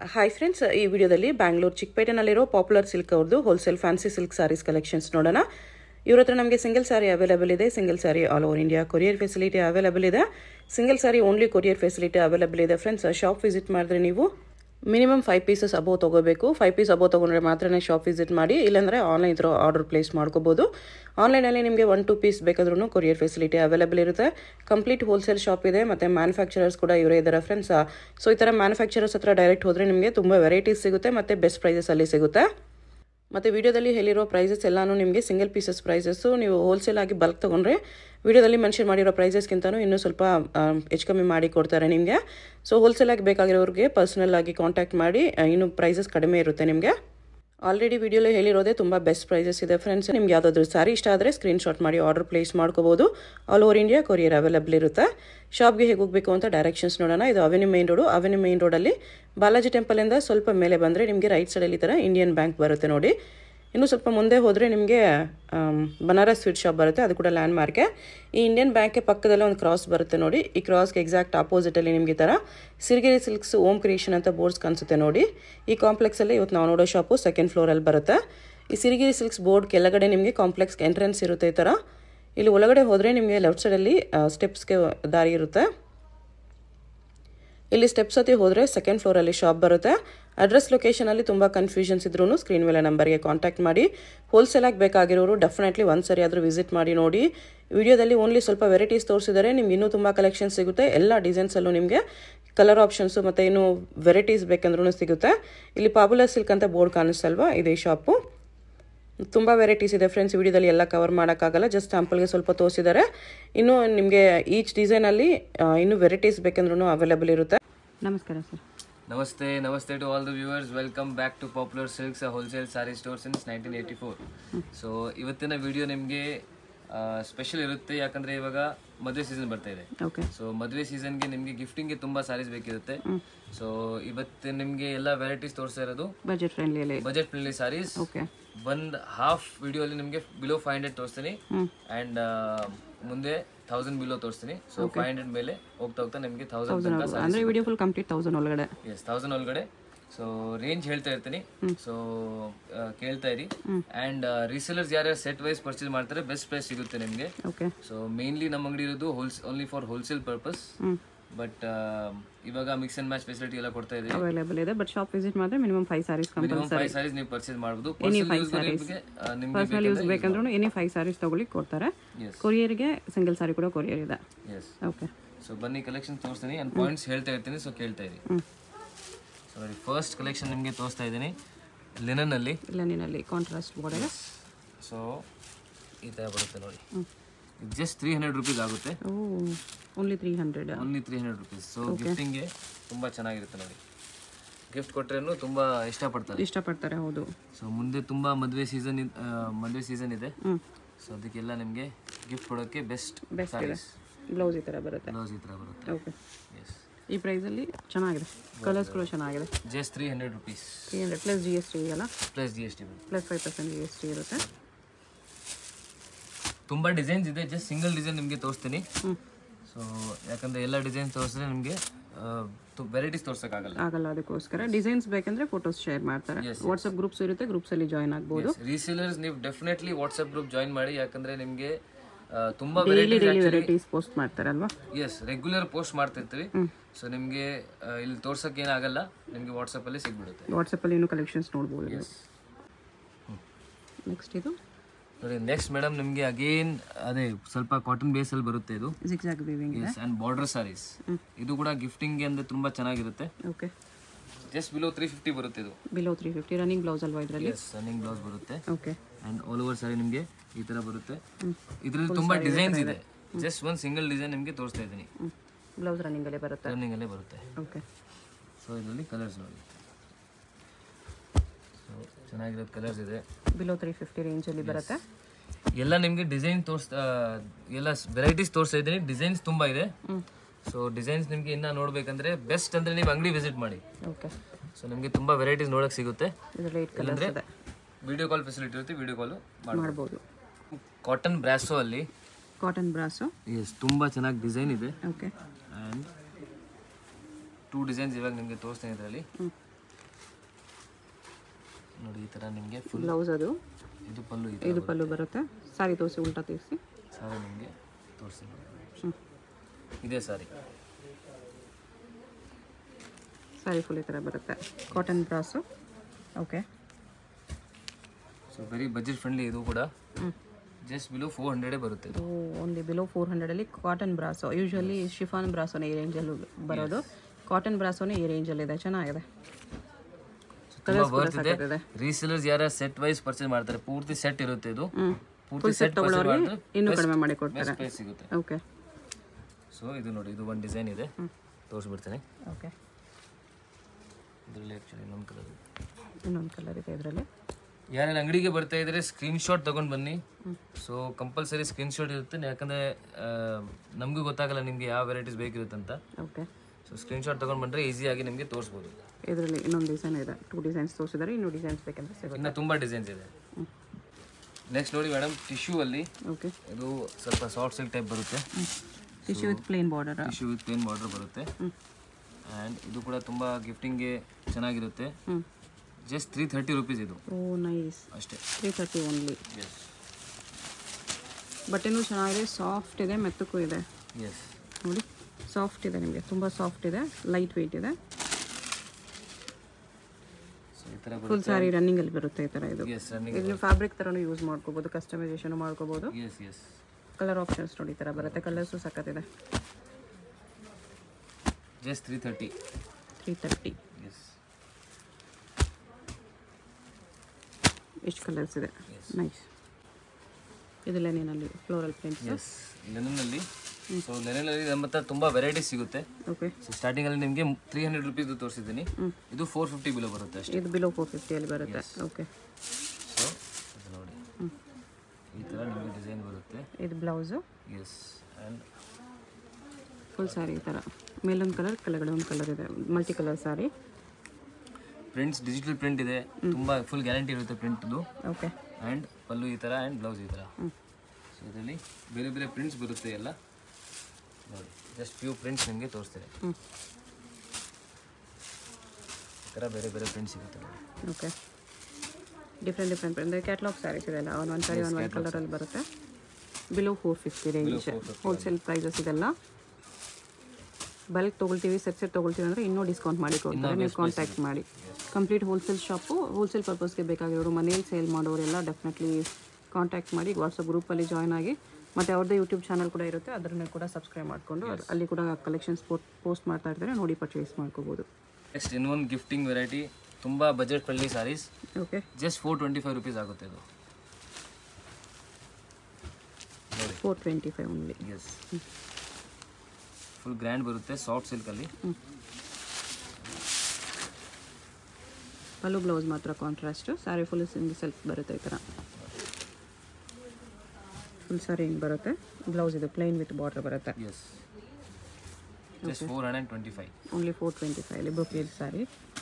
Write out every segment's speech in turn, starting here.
Hi friends ಈ ವಿಡಿಯೋದಲ್ಲಿ ಬ್ಯಾಂಗ್ಳೂರು ಚಿಕ್ಕಪೇಟೆನಲ್ಲಿರೋ ಪಾಪ್ಯುಲರ್ ಸಿಲ್ಕ್ ಅವ್ರದ್ದು wholesale fancy silk saris collections ನೋಡೋಣ ಇವ್ರ ಹತ್ರ ನಮಗೆ ಸಿಂಗಲ್ ಸಾರಿ ಅವೈಲೇಬಲ್ ಇದೆ single sari all over India courier facility available ಇದೆ single sari only courier facility available ಇದೆ ಫ್ರೆಂಡ್ಸ್ ಶಾಪ್ ವಿಸಿಟ್ ಮಾಡಿದ್ರೆ ನೀವು ಮಿನಿಮಮ್ ಫೈವ್ ಪೀಸಸ್ ಅಬೋ ತೊಗೋಬೇಕು ಫೈವ್ ಪೀಸ್ ಅಬೋ ತೊಗೊಂಡ್ರೆ ಮಾತ್ರನೇ ಶಾಪ್ ವಿಸಿಟ್ ಮಾಡಿ ಇಲ್ಲಾಂದರೆ ಆನ್ಲೈನ್ ಇದ್ರ ಆರ್ಡರ್ ಪ್ಲೇಸ್ ಮಾಡ್ಕೋಬೋದು ಆನ್ಲೈನಲ್ಲಿ ನಿಮಗೆ ಒನ್ ಟು ಪೀಸ್ ಬೇಕಾದ್ರೂ ಕೊರಿಯರ್ ಫೆಸಿಲಿಟಿ ಅವೈಲೇಬಲ್ ಇರುತ್ತೆ ಕಂಪ್ಲೀಟ್ ಹೋಲ್ಸೇಲ್ ಶಾಪ್ ಇದೆ ಮತ್ತು ಮ್ಯಾನುಫ್ಯಾಕ್ಚರರ್ಸ್ ಕೂಡ ಇವರೇ ಇದ್ದಾರೆ ಫ್ರೆಂಡ್ಸ್ ಸೊ ಈ ಥರ ಮ್ಯಾನುಫ್ಯಾಕ್ಚರರ್ಸ್ ಹತ್ರ ಡೈರೆಕ್ಟ್ ಹೋದರೆ ನಿಮಗೆ ತುಂಬ ವೆರೈಟೀಸ್ ಸಿಗುತ್ತೆ ಮತ್ತು ಬೆಸ್ಟ್ ಪ್ರೈಸಸಲ್ಲಿ ಸಿಗುತ್ತೆ ಮತ್ತು ವಿಡಿಯೋದಲ್ಲಿ ಹೇಳಿರೋ ಪ್ರೈಸಸ್ ಎಲ್ಲಾನು ನಿಮಗೆ ಸಿಂಗಲ್ ಪೀಸಸ್ ಪ್ರೈಸಸ್ಸು ನೀವು ಹೋಲ್ಸೇಲ್ ಆಗಿ ಬಲ್ಕ್ ತೊಗೊಂಡ್ರೆ ವಿಡಿಯೋದಲ್ಲಿ ಮೆನ್ಷನ್ ಮಾಡಿರೋ ಪ್ರೈಸಸ್ಗಿಂತನೂ ಇನ್ನೂ ಸ್ವಲ್ಪ ಹೆಚ್ಚು ಕಮ್ಮಿ ಮಾಡಿ ಕೊಡ್ತಾರೆ ನಿಮಗೆ ಸೊ ಹೋಲ್ಸೇಲ್ ಆಗಿ ಬೇಕಾಗಿರೋರಿಗೆ ಪರ್ಸನಲ್ ಆಗಿ ಕಾಂಟ್ಯಾಕ್ಟ್ ಮಾಡಿ ಆ, ಇನ್ನೂ ಪ್ರೈಸಸ್ ಕಡಿಮೆ ಇರುತ್ತೆ ನಿಮಗೆ ಆಲ್ರೆಡಿ ವಿಡಿಯೋಲಿ ಹೇಳಿರೋದೇ ತುಂಬ ಬೆಸ್ಟ್ ಪ್ರೈಸಸ್ ಇದೆ ಫ್ರೆಂಡ್ಸ್ ನಿಮ್ಗೆ ಯಾವುದಾದ್ರೂ ಸಾರಿ ಇಷ್ಟ ಆದರೆ ಸ್ಕ್ರೀನ್ಶಾಟ್ ಮಾಡಿ ಆರ್ಡರ್ ಪ್ಲೇಸ್ ಮಾಡ್ಕೋಬೋದು all over India courier available ಇರುತ್ತೆ ಶಾಪ್ಗೆ ಹೇಗೆ ಹೋಗಬೇಕು ಅಂತ ಡೈರೆಕ್ಷನ್ಸ್ ನೋಡೋಣ ಇದು avenue main road avenue main ರೋಡಲ್ಲಿ ಬಾಲಾಜಿ ಟೆಂಪಲಿಂದ ಸ್ವಲ್ಪ ಮೇಲೆ ಬಂದರೆ ನಿಮಗೆ ರೈಟ್ ಸೈಡಲ್ಲಿ ಈ ಥರ ಇಂಡಿಯನ್ ಬ್ಯಾಂಕ್ ಬರುತ್ತೆ ನೋಡಿ ಇನ್ನು ಸ್ವಲ್ಪ ಮುಂದೆ ಹೋದರೆ ನಿಮಗೆ ಬನಾರಸ್ ಸ್ವೀಟ್ ಶಾಪ್ ಬರುತ್ತೆ ಅದು ಕೂಡ ಲ್ಯಾಂಡ್ ಮಾರ್ಕೆ ಈ ಇಂಡಿಯನ್ ಬ್ಯಾಂಕ್ಗೆ ಪಕ್ಕದಲ್ಲೇ ಒಂದು ಕ್ರಾಸ್ ಬರುತ್ತೆ ನೋಡಿ ಈ ಕ್ರಾಸ್ಗೆ ಎಕ್ಸಾಕ್ಟ್ ಆಪೋಸಿಟಲ್ಲಿ ನಿಮಗೆ ಈ ಥರ ಸಿರಿಗೆರೆ ಸಿಲ್ಕ್ಸ್ ಓಮ್ ಕ್ರಿಯೇಷನ್ ಅಂತ ಬೋರ್ಡ್ಸ್ ಕಾಣಿಸುತ್ತೆ ನೋಡಿ ಈ ಕಾಂಪ್ಲೆಕ್ಸಲ್ಲಿ ಇವತ್ತು ನಾವು ನೋಡೋ ಶಾಪು ಸೆಕೆಂಡ್ ಫ್ಲೋರಲ್ಲಿ ಬರುತ್ತೆ ಈ ಸಿರಿಗೆರೆ ಸಿಲ್ಕ್ಸ್ ಬೋರ್ಡ್ ಕೆಳಗಡೆ ನಿಮಗೆ ಕಾಂಪ್ಲೆಕ್ಸ್ ಎಂಟ್ರೆನ್ಸ್ ಇರುತ್ತೆ ಈ ಥರ ಇಲ್ಲಿ ಒಳಗಡೆ ಹೋದರೆ ನಿಮಗೆ ಲೆಫ್ಟ್ ಸೈಡಲ್ಲಿ ಸ್ಟೆಪ್ಸ್ಗೆ ದಾರಿ ಇರುತ್ತೆ ಇಲ್ಲಿ ಸ್ಟೆಪ್ಸ್ ಹತ್ತಿ ಹೋದರೆ ಸೆಕೆಂಡ್ ಫ್ಲೋರಲ್ಲಿ ಶಾಪ್ ಬರುತ್ತೆ ಅಡ್ರೆಸ್ ಲೊಕೇಶನಲ್ಲಿ ತುಂಬ ಕನ್ಫ್ಯೂಷನ್ಸ್ ಇದ್ರೂ ಸ್ಕ್ರೀನ್ ಮೇಲೆ ನಂಬರ್ಗೆ ಕಾಂಟ್ಯಾಕ್ಟ್ ಮಾಡಿ ಹೋಲ್ಸೇಲ್ ಆಗಿ ಬೇಕಾಗಿರೋರು ಡೆಫಿನೆಟ್ಲಿ ಒಂದು ಸರಿ ಆದರೂ ವಿಸಿಟ್ ಮಾಡಿ ನೋಡಿ ವಿಡಿಯೋದಲ್ಲಿ ಓನ್ಲಿ ಸ್ವಲ್ಪ ವೆರೈಟೀಸ್ ತೋರಿಸಿದರೆ ನಿಮ್ಗೆ ಇನ್ನೂ ತುಂಬ ಕಲೆಕ್ಷನ್ ಸಿಗುತ್ತೆ ಎಲ್ಲ ಡಿಸೈನ್ಸಲ್ಲೂ ನಿಮಗೆ ಕಲರ್ ಆಪ್ಷನ್ಸು ಮತ್ತು ಇನ್ನೂ ವೆರೈಟೀಸ್ ಬೇಕಂದ್ರೂ ಸಿಗುತ್ತೆ ಇಲ್ಲಿ ಪಾಪ್ಯುಲರ್ ಸಿಲ್ಕ್ ಅಂತ ಬೋರ್ಡ್ ಕಾಣಿಸ್ತಲ್ವಾ ಇದೆ ಶಾಪು ತುಂಬ ವೆರೈಟೀಸ್ ಇದೆ ಫ್ರೆಂಡ್ಸ್ ವಿಡಿಯೋದಲ್ಲಿ ಎಲ್ಲ ಕವರ್ ಮಾಡೋಕ್ಕಾಗಲ್ಲ ಜಸ್ಟ್ ಸ್ಯಾಂಪಲ್ಗೆ ಸ್ವಲ್ಪ ತೋರಿಸಿದ್ದಾರೆ ಇನ್ನು ನಿಮಗೆ ಈಚ್ ಡಿಸೈನಲ್ಲಿ ಇನ್ನೂ ವೆರೈಟೀಸ್ ಬೇಕಂದ್ರೂ ಅವೈಲೇಬಲ್ ಇರುತ್ತೆ ನಮಸ್ಕಾರ ಸರ್ ನಮಸ್ತೆ ನಮಸ್ತೆ to all the viewers welcome back to Popular Silks wholesale sari store since nineteen eighty four so ಇವತ್ತಿನ ವಿಡಿಯೋ ನಿಮಗೆ ಸ್ಪೆಷಲ್ ಇರುತ್ತೆ ಯಾಕಂದ್ರೆ ಇವಾಗ ಮದುವೆ ಸೀಸನ್ ಬರ್ತಾ ಇದೆ ಓಕೆ ಸೊ ಮದುವೆ ಸೀಸನ್ಗೆ ನಿಮಗೆ ಗಿಫ್ಟಿಂಗ್ಗೆ ತುಂಬಾ ಸಾರೀಸ್ ಬೇಕಿರುತ್ತೆ ಸೊ ಇವತ್ತು ನಿಮಗೆ ಎಲ್ಲ ವೆರೈಟೀಸ್ ತೋರಿಸ್ತಾ ಇರೋದು budget friendly budget friendly saris okay ಒಂದ್ ಹಾಫ್ ವಿಡಿಯೋ ಅಲ್ಲಿ ನಿಮಗೆ ಬಿಲೋ ಫೈವ್ ಹಂಡ್ರೆಡ್ ತೋರಿಸ್ತೀನಿ ಅಂಡ್ ಮುಂದೆ ತೌಸಂಡ್ ಬಿಲೋ ತೋರಿಸ್ತೀನಿ ಸೊ ಫೈವ್ ಹಂಡ್ರೆಡ್ ಮೇಲೆ ಹೋಗ್ತಾ ಹೋಗ್ತಾ ನಿಮಗೆ ತೌಸಂಡ್ ತನಕ ಅಂದರೆ ವಿಡಿಯೋ ಫುಲ್ ಕಂಪ್ಲೀಟ್ ತೌಸಂಡ್ ಒಳಗಡೆ ಎಸ್ ತೌಸಂಡ್ ಒಳಗಡೆ ಸೊ ರೇಂಜ್ ಹೇಳ್ತಾ ಇರ್ತೀನಿ ಸೊ ಕೇಳ್ತಾ ಇರಿ ಅಂಡ್ ರೀಸೇಲರ್ಸ್ ಯಾರ್ಯಾರು ಸೆಟ್ ವೈಸ್ ಪರ್ಚೇಸ್ ಮಾಡ್ತಾರೆ ಬೆಸ್ಟ್ ಪ್ರೈಸ್ ಸಿಗುತ್ತೆ ನಿಮಗೆ ಓಕೆ ಸೊ ಮೇನ್ಲಿ ನಮ್ಮ ಅಂಗಡಿ ಇರೋದು wholes only for wholesale purpose but ಇವಾಗ ಮಿಕ್ಸ್ ಅಂಡ್ ಮ್ಯಾಚ್ ಫೆಸಿಲಿಟಿ ಎಲ್ಲ ಕೊಡ್ತಾ ಇದೆ ಅವೈಲೇಬಲ್ ಇದೆ ಬಟ್ ಶಾಪ್ ವಿಸಿಟ್ ಮಾಡಿದ್ರೆ minimum five saris minimum five saris ನೀವು ಪರ್ಚೇಸ್ ಮಾಡಬಹುದು ನಿಮಗೆ ನಿಮಗೆ ಪರ್ಸನಲ್ ಯೂಸ್ ಬೇಕಂದ್ರೂ ಎನಿ ಫೈವ್ ಸಾರೀಸ್ ತಗೊಳ್ಳಿ ಕೊಡ್ತಾರೆ ಎಸ್ ಕೊರಿಯರ್ಗೆ ಸಿಂಗಲ್ ಸಾರಿ ಕೂಡ ಕೊರಿಯರ್ ಇದೆ ಎಸ್ ಓಕೆ ಸೊ ಬನ್ನಿ ಕಲೆಕ್ಷನ್ ತೋರಿಸ್ತೀನಿ ಅಂಡ್ ಪಾಯಿಂಟ್ಸ್ ಹೇಳ್ತಾ ಇರ್ತೀನಿ ಸೊ ಕೇಳ್ತಾ ಇರಿ ಹ್ಞೂ ಸೊ ನೋಡಿ ಫಸ್ಟ್ ಕಲೆಕ್ಷನ್ ನಿಮಗೆ ತೋರಿಸ್ತಾ ಇದ್ದೀನಿ ಲಿನನ್ ಅಲ್ಲಿ ಲೆನಿನಲ್ಲಿ ಕಾಂಟ್ರಾಸ್ಟ್ ಬಾರ್ಡರ್ ಸೊ ಈ ಥರ ಬರುತ್ತೆ ನೋಡಿ ಜಸ್ಟ್ ತ್ರೀ ಹಂಡ್ರೆಡ್ ರುಪೀಸ್ ಆಗುತ್ತೆ oh only three hundred only three hundred rupees so ಗಿಫ್ಟಿಂಗ್ಗೆ ತುಂಬ ಚೆನ್ನಾಗಿರುತ್ತೆ ನೋಡಿ ಗಿಫ್ಟ್ ಕೊಟ್ರೇನು ತುಂಬ ಇಷ್ಟಪಡ್ತಾರೆ ಇಷ್ಟಪಡ್ತಾರೆ ಹೌದು ಸೊ ಮುಂದೆ ತುಂಬ ಮದುವೆ ಸೀಸನ್ ಮದುವೆ ಸೀಸನ್ ಇದೆ ಹ್ಞೂ ಸೊ ಅದಕ್ಕೆಲ್ಲ ನಿಮಗೆ ಗಿಫ್ಟ್ ಕೊಡೋಕ್ಕೆ ಬೆಸ್ಟ್ ಬೆಸ್ಟ್ ಇದೆ ಬ್ಲೌಸ್ ಈ ಥರ ಬರುತ್ತೆ ಬ್ಲೌಸ್ ಈ ಥರ ಬರುತ್ತೆ ಓಕೆ ಎಸ್ ಈ ಪ್ರೈಸಲ್ಲಿ ಚೆನ್ನಾಗಿದೆ ಕಲರ್ಸ್ ಕೂಡ ಚೆನ್ನಾಗಿದೆ just three hundred rupees three hundred plus G S T ಇದೆಯಲ್ಲ ಪ್ಲಸ್ ಜಿ ಎಸ್ ಟಿ ಬರುತ್ತೆ plus five percent G S T ಇರುತ್ತೆ ತುಂಬ ಡಿಸೈನ್ಸ್ ಇದೆ ಜಸ್ಟ್ ಸಿಂಗಲ್ ಡಿಸೈನ್ ನಿಮಗೆ ತೋರಿಸ್ತೀನಿ ಹ್ಞೂ ಸೊ ಯಾಕಂದರೆ ಎಲ್ಲ ಡಿಸೈನ್ ತೋರಿಸಿದ್ರೆ ನಿಮಗೆ ವೆರೈಟೀಸ್ ತೋರ್ಸೋಕ್ಕಾಗಲ್ಲ ಆಗಲ್ಲ ಅದಕ್ಕೋಸ್ಕರ ಡಿಸೈನ್ಸ್ ಬೇಕಂದ್ರೆ ಫೋಟೋಸ್ ಶೇರ್ ಮಾಡ್ತಾರೆ ವಾಟ್ಸಪ್ ಗ್ರೂಪ್ಸ್ ಇರುತ್ತೆ ಗ್ರೂಪ್ಸಲ್ಲಿ ಜಾಯ್ನ್ ಆಗ್ಬೋದು ರೀಸೇಲರ್ಸ್ ನೀವು ಡೆಫಿನೆಟ್ಲಿ ವಾಟ್ಸಪ್ ಗ್ರೂಪ್ ಜಾಯಿನ್ ಮಾಡಿ ಯಾಕಂದ್ರೆ ನಿಮಗೆ ತುಂಬ daily varieties daily varieties post ಮಾಡ್ತಾರಲ್ವಾ ಎಸ್ ರೆಗ್ಯುಲರ್ ಪೋಸ್ಟ್ ಮಾಡ್ತಿರ್ತೀವಿ ಸೊ ನಿಮಗೆ ಇಲ್ಲಿ ತೋರ್ಸಕ್ಕೆ ಏನಾಗಲ್ಲ ನಿಮಗೆ ವಾಟ್ಸಪ್ಪಲ್ಲಿ ಸಿಗ್ಬಿಡುತ್ತೆ ವಾಟ್ಸಪ್ಪಲ್ಲಿ ಇನ್ನೂ ಕಲೆಕ್ಷನ್ಸ್ ನೋಡ್ಬೋದು ನೆಕ್ಸ್ಟ್ ಇದು ನೋಡಿ ನೆಕ್ಸ್ಟ್ ಮೇಡಮ್ ನಿಮಗೆ ಅಗೇನ್ ಅದೇ ಸ್ವಲ್ಪ ಕಾಟನ್ ಬೇಸಲ್ಲಿ ಬರುತ್ತೆ ಇದು zigzag weaving yes and border saris ಇದು ಕೂಡ ಗಿಫ್ಟಿಂಗ್ಗೆ ಅಂದರೆ ತುಂಬ ಚೆನ್ನಾಗಿರುತ್ತೆ okay just below three fifty ಬರುತ್ತೆ ಇದು below three fifty running blouse ಅಲ್ವಾ ಇದರಲ್ಲಿ ಎಸ್ ರನ್ನಿಂಗ್ ಬ್ಲೌಸ್ ಬರುತ್ತೆ okay and all over sari ನಿಮಗೆ ಈ ಥರ ಬರುತ್ತೆ ಇದರಲ್ಲಿ ತುಂಬ ಡಿಸೈನ್ಸ್ ಇದೆ ಜಸ್ಟ್ ಒಂದು ಸಿಂಗಲ್ ಡಿಸೈನ್ ನಿಮಗೆ ತೋರಿಸ್ತಾ ಇದ್ದೀನಿ ಬ್ಲೌಸ್ ರನ್ನಿಂಗಲ್ಲೇ ಬರುತ್ತೆ ರನ್ನಿಂಗಲ್ಲೇ ಬರುತ್ತೆ ಓಕೆ ಸೊ ಇದರಲ್ಲಿ ಕಲರ್ಸ್ ನೋಡಿ ಸೊ ಚೆನ್ನಾಗಿರೋದು ಕಲರ್ಸ್ ಇದೆ ಬಿಲೋ ತ್ರೀ ಫಿಫ್ಟಿ ರೇಂಜಲ್ಲಿ ಬರುತ್ತೆ ಎಲ್ಲ ನಿಮಗೆ ಡಿಸೈನ್ ತೋರಿಸ್ತಾ ಎಲ್ಲ ವೆರೈಟೀಸ್ ತೋರಿಸ್ತಾ ಇದ್ದೀನಿ ಡಿಸೈನ್ಸ್ ತುಂಬ ಇದೆ ಸೊ ಡಿಸೈನ್ಸ್ ನಿಮಗೆ ಇನ್ನೂ ನೋಡಬೇಕಂದ್ರೆ ಬೆಸ್ಟ್ ಅಂದರೆ ನೀವು ಅಂಗಡಿ ವಿಸಿಟ್ ಮಾಡಿ ಓಕೆ ಸೊ ನಿಮಗೆ ತುಂಬ ವೆರೈಟೀಸ್ ನೋಡೋಕ್ಕೆ ಸಿಗುತ್ತೆ ಇದರಲ್ಲಿ ಏಟ್ ಕಲರ್ಸ್ ಇದೆ ವಿಡಿಯೋ ಕಾಲ್ ಫೆಸಿಲಿಟಿ ಇರುತ್ತೆ ವಿಡಿಯೋ ಕಾಲು ಮಾಡಿ ಮಾಡ್ಬೋದು ಕಾಟನ್ ಬ್ರಾಸೋ ಅಲ್ಲಿ ಕಾಟನ್ ಬ್ರಾಸು ಎಸ್ ತುಂಬ ಚೆನ್ನಾಗಿ ಡಿಸೈನ್ ಇದೆ ಓಕೆ ಆ್ಯಂಡ್ ಟೂ ಡಿಸೈನ್ಸ್ ಇವಾಗ ನಿಮಗೆ ತೋರಿಸ್ತೀನಿ ಇದರಲ್ಲಿ ನೋಡಿ ಈ ಥರ ನಿಮಗೆ ಫುಲ್ ಬ್ಲೌಸ್ ಅದು ಇದು ಪಲ್ಲು ಇದೆ ಇದು ಪಲ್ಲು ಬರುತ್ತೆ ಸಾರಿ ತೋರಿಸಿ ಉಲ್ಟಾ ತೋರಿಸಿ ಸಾರಿ ನಿಮಗೆ ತೋರಿಸಿ ಹ್ಞೂ ಇದೇ ಸಾರಿ ಸಾರಿ ಫುಲ್ ಈ ಥರ ಬರುತ್ತೆ cotton brasso okay so very budget friendly ಇದು ಕೂಡ ಹ್ಞೂ ಜಸ್ಟ್ ಬಿಲೋ ಫೋರ್ ಹಂಡ್ರೆಡೇ ಬರುತ್ತೆ ಇದು ಇದು ಓನ್ಲಿ ಬಿಲೋ ಫೋರ್ ಹಂಡ್ರೆಡಲ್ಲಿ ಕಾಟನ್ ಬ್ರಾಸೋ ಯೂಶ್ವಲಿ ಶಿಫಾನ್ ಬ್ರಾಸೋನೇ ಈ ರೇಂಜಲ್ಲಿ ಬರೋದು ಕಾಟನ್ ಬ್ರಾಸೋನೇ ಈ ರೇಂಜಲ್ಲಿದೆ ಚೆನ್ನಾಗಿದೆ ತುಂಬಾ ವರ್ತ್ ಇದೆ ಸಾಕಾಗಿದೆ. ರೀಸೇಲರ್ಸ್ ಯಾರ ಸೆಟ್ ವೈಸ್ ಪರ್ಚೇಸ್ ಮಾಡ್ತಾರೆ ಪೂರ್ತಿ ಸೆಟ್ ಇರುತ್ತೆ ಇದು ಹ್ಞೂ ಪೂರ್ತಿ ಸೆಟ್ ಪರ್ಚೇಸ್ ಮಾಡಿದ್ರೆ ಇನ್ನೂ ಕಡಿಮೆ ಮಾಡಿ ಕೊಡ್ತಾರೆ ಬೆಸ್ಟ್ ಪ್ರೈಸ್ ಸಿಗುತ್ತೆ ಓಕೆ ಸೊ ಇದು ನೋಡಿ ಇದು ಒಂದು ಡಿಸೈನ್ ಇದೆ ತೋರಿಸ್ಬಿಡ್ತೇನೆ ಓಕೆ ಇದರಲ್ಲಿ ಆ್ಯಕ್ಚುಲಿ ಇನ್ನೊಂದು ಕಲರ್ ಇನ್ನೊಂದು ಕಲರ್ ಇದೆ ಇದರಲ್ಲಿ ಯಾರ್ಯಾರು ಅಂಗಡಿಗೆ ಬರ್ತಾ ಇದ್ರೆ ಸ್ಕ್ರೀನ್ ಶಾಟ್ ತಗೊಂಡು ಬನ್ನಿ ಸೊ ಕಂಪಲ್ಸರಿ ಸ್ಕ್ರೀನ್ ಶಾಟ್ ಇರುತ್ತೆ ಯಾಕಂದ್ರೆ ನಮಗೂ ಗೊತ್ತಾಗಲ್ಲ ನಿಮಗೆ ಯಾವ ವೆರೈಟೀಸ್ ಬೇಕಿರುತ್ತೆ ಅಂತ ಓಕೆ ಸೊ ಸ್ಕ್ರೀನ್ ಶಾಟ್ ತಗೊಂಡು ಬಂದರೆ ಈಸಿಯಾಗಿ ನಿಮಗೆ ತೋರಿಸ್ಬೋದು ಇದರಲ್ಲಿ ಇನ್ನೊಂದು ಡಿಸೈನ್ ಇದೆ ಟೂ ಡಿಸೈನ್ಸ್ ತೋರಿಸಿದ್ದಾರೆ ಇನ್ನೂ ಡಿಸೈನ್ಸ್ ಬೇಕಂದ್ರೆ ಸಿಗುತ್ತೆ ಇನ್ನು ತುಂಬ ಡಿಸೈನ್ಸ್ ಇದೆ ನೆಕ್ಸ್ಟ್ ನೋಡಿ ಮೇಡಮ್ ಟಿಶ್ಯೂ ಅಲ್ಲಿ ಓಕೆ ಇದು ಸ್ವಲ್ಪ ಸಾಫ್ಟ್ ಸಿಲ್ಕ್ ಟೈಪ್ ಬರುತ್ತೆ tissue with plain border tissue with plain border ಬರುತ್ತೆ ಆ್ಯಂಡ್ ಇದು ಕೂಡ ತುಂಬ ಗಿಫ್ಟಿಂಗ್ಗೆ ಚೆನ್ನಾಗಿರುತ್ತೆ ಹ್ಞೂ ಜಸ್ಟ್ ತ್ರೀ ಥರ್ಟಿ ರುಪೀಸ್ ಇದು ಓ ನೈಸ್ ಅಷ್ಟೇ ತ್ರೀ ತರ್ಟಿ ಓನ್ಲಿ ಎಸ್ ಬಟ್ಟೆನೂ ಚೆನ್ನಾಗಿದೆ ಸಾಫ್ಟ್ ಇದೆ ಮೆತ್ತಕ್ಕೂ ಇದೆ ಎಸ್ ನೋಡಿ ಸಾಫ್ಟ್ ಇದೆ ನಿಮಗೆ ತುಂಬ ಸಾಫ್ಟ್ ಇದೆ ಲೈಟ್ ವೆಯ್ಟ್ ಇದೆ ಸೊ ಈ ಥರ ಫುಲ್ ಸ್ಯಾರಿ ರನ್ನಿಂಗಲ್ಲಿ ಬರುತ್ತೆ ಈ ಥರ ಇದು ಎಸ್ ರನ್ನಿಂಗ್ ಇದು ಫ್ಯಾಬ್ರಿಕ್ ಥರನೂ ಯೂಸ್ ಮಾಡ್ಕೋಬೋದು ಕಸ್ಟಮೈಸೇಷನ್ ಮಾಡ್ಕೋಬೋದು ಎಸ್ ಎಸ್ ಕಲರ್ ಆಪ್ಷನ್ಸ್ ನೋಡಿ ಈ ಥರ ಬರುತ್ತೆ ಕಲರ್ಸು ಸಖತ್ತಿದೆ just three thirty three three thirty yes ಎಷ್ಟು ಕಲರ್ಸ್ ಇದೆ ನೈಸ್ ಇದು ಲೆನಿನಲ್ಲಿ ಫ್ಲೋರಲ್ ಪ್ರಿಂಟ್ಸ್ ಎಸ್ ಲೆನನಲ್ಲಿ ಸೊ ಲೆನನಲ್ಲಿ ನಮ್ಮ ಹತ್ರ ತುಂಬ ವೆರೈಟೀಸ್ ಸಿಗುತ್ತೆ ಓಕೆ ಸೊ ಸ್ಟಾರ್ಟಿಂಗಲ್ಲಿ ನಿಮಗೆ ತ್ರೀ ಹಂಡ್ರೆಡ್ ರುಪೀಸ್ ತೋರಿಸಿದ್ದೀನಿ ಇದು ಫೋರ್ ಫಿಫ್ಟಿ ಬಿಲೋ ಬರುತ್ತೆ ಅಷ್ಟೇ ಇದು ಬಿಲೋ ಫೋರ್ ಫಿಫ್ಟಿಯಲ್ಲಿ ಬರುತ್ತೆ ಓಕೆ ಸೊ ಇದು ನೋಡಿ ಈ ಥರ ನಿಮಗೆ ಡಿಸೈನ್ ಬರುತ್ತೆ ಇದು blouse yes and full sari ಈ ಥರ ಮೇಲೊಂದು ಕಲರ್ ಕೆಳಗಡೆ ಒಂದು ಕಲರ್ ಇದೆ multi colour sari prints digital print ಇದೆ ತುಂಬ ಫುಲ್ ಗ್ಯಾರಂಟಿ ಇರುತ್ತೆ ಪ್ರಿಂಟ್ದು ಓಕೆ ಆ್ಯಂಡ್ ಪಲ್ಲು ಈ ಥರ ಆ್ಯಂಡ್ ಬ್ಲೌಸ್ ಈ ಥರ ಸೊ ಇದರಲ್ಲಿ ಬೇರೆ ಬೇರೆ ಪ್ರಿಂಟ್ಸ್ ಬರುತ್ತೆ ಎಲ್ಲ ನೋಡಿ ಜಸ್ಟ್ ಫ್ಯೂ ಪ್ರಿಂಟ್ಸ್ ನಿಮಗೆ ತೋರಿಸ್ತೇನೆ ಹ್ಞೂ ಈ ಥರ ಬೇರೆ ಬೇರೆ ಪ್ರಿಂಟ್ಸ್ ಸಿಗುತ್ತೆ ನೋಡಿ ಓಕೆ ಡಿಫ್ರೆಂಟ್ ಡಿಫ್ರೆಂಟ್ ಅಂದರೆ ಕ್ಯಾಟ್ಲಾಗ್ ಸ್ಯಾರೀಸ್ ಇದೆಲ್ಲ ಒಂದು ಒಂದು ಸ್ಯಾರಿ ಒಂದು ಒಂದು ಕಲರಲ್ಲಿ ಬರುತ್ತೆ below four fifty range wholesale prices ಇದೆಲ್ಲ ಬಲ್ಕ್ ತೊಗೊಳ್ತೀವಿ ಸೆಟ್ ಸೆಟ್ ತೊಗೊಳ್ತೀವಿ ಅಂದರೆ ಇನ್ನೂ ಡಿಸ್ಕೌಂಟ್ ಮಾಡಿ ಕೊಡ್ತಾರೆ ನೀವು ಕಾಂಟ್ಯಾಕ್ಟ್ ಮಾಡಿ ಕಂಪ್ಲೀಟ್ ಹೋಲ್ಸೇಲ್ ಶಾಪು ಹೋಲ್ಸೇಲ್ ಪರ್ಪಸ್ಗೆ ಬೇಕಾಗಿರೋರು ಮನೇಲಿ ಸೇಲ್ ಮಾಡೋರೆಲ್ಲ ಡೆಫಿನೆಟ್ಲಿ ಕಾಂಟ್ಯಾಕ್ಟ್ ಮಾಡಿ ವಾಟ್ಸಪ್ ಗ್ರೂಪಲ್ಲಿ ಜಾಯ್ನ್ ಆಗಿ ಮತ್ತು ಅವ್ರದ್ದೇ ಯೂಟ್ಯೂಬ್ ಚಾನಲ್ ಕೂಡ ಇರುತ್ತೆ ಅದನ್ನು ಕೂಡ ಸಬ್ಸ್ಕ್ರೈಬ್ ಮಾಡಿಕೊಂಡು ಅಲ್ಲಿ ಕೂಡ ಕಲೆಕ್ಷನ್ಸ್ ಪೋಸ್ಟ್ ಮಾಡ್ತಾ ಇರ್ತಾರೆ ನೋಡಿ ಪರ್ಚೇಸ್ ಮಾಡ್ಕೋಬೋದು ನೆಕ್ಸ್ಟ್ ಇನ್ನೊಂದು ಗಿಫ್ಟಿಂಗ್ ವೆರೈಟಿ ತುಂಬ budget friendly saris okay just four twenty five rupees ಆಗುತ್ತೆ ಇದು ನೋಡಿ four twenty five only yes full grand ಬರುತ್ತೆ ಸಾಫ್ಟ್ ಸಿಲ್ಕಲ್ಲಿ ಪಲ್ಲು ಬ್ಲೌಸ್ ಮಾತ್ರ ಕಾಂಟ್ರಾಸ್ಟು ಸ್ಯಾರಿ ಫುಲ್ ಸಿಂಗ್ ಸೆಲ್ಫ್ ಬರುತ್ತೆ ಈ ಥರ ಫುಲ್ ಸ್ಯಾರಿ ಹಿಂಗೆ ಬರುತ್ತೆ ಬ್ಲೌಸ್ ಇದು ಪ್ಲೈನ್ ವಿತ್ ಬಾರ್ಡರ್ ಬರುತ್ತೆ yes just four hundred twenty five only four twenty five brocade sari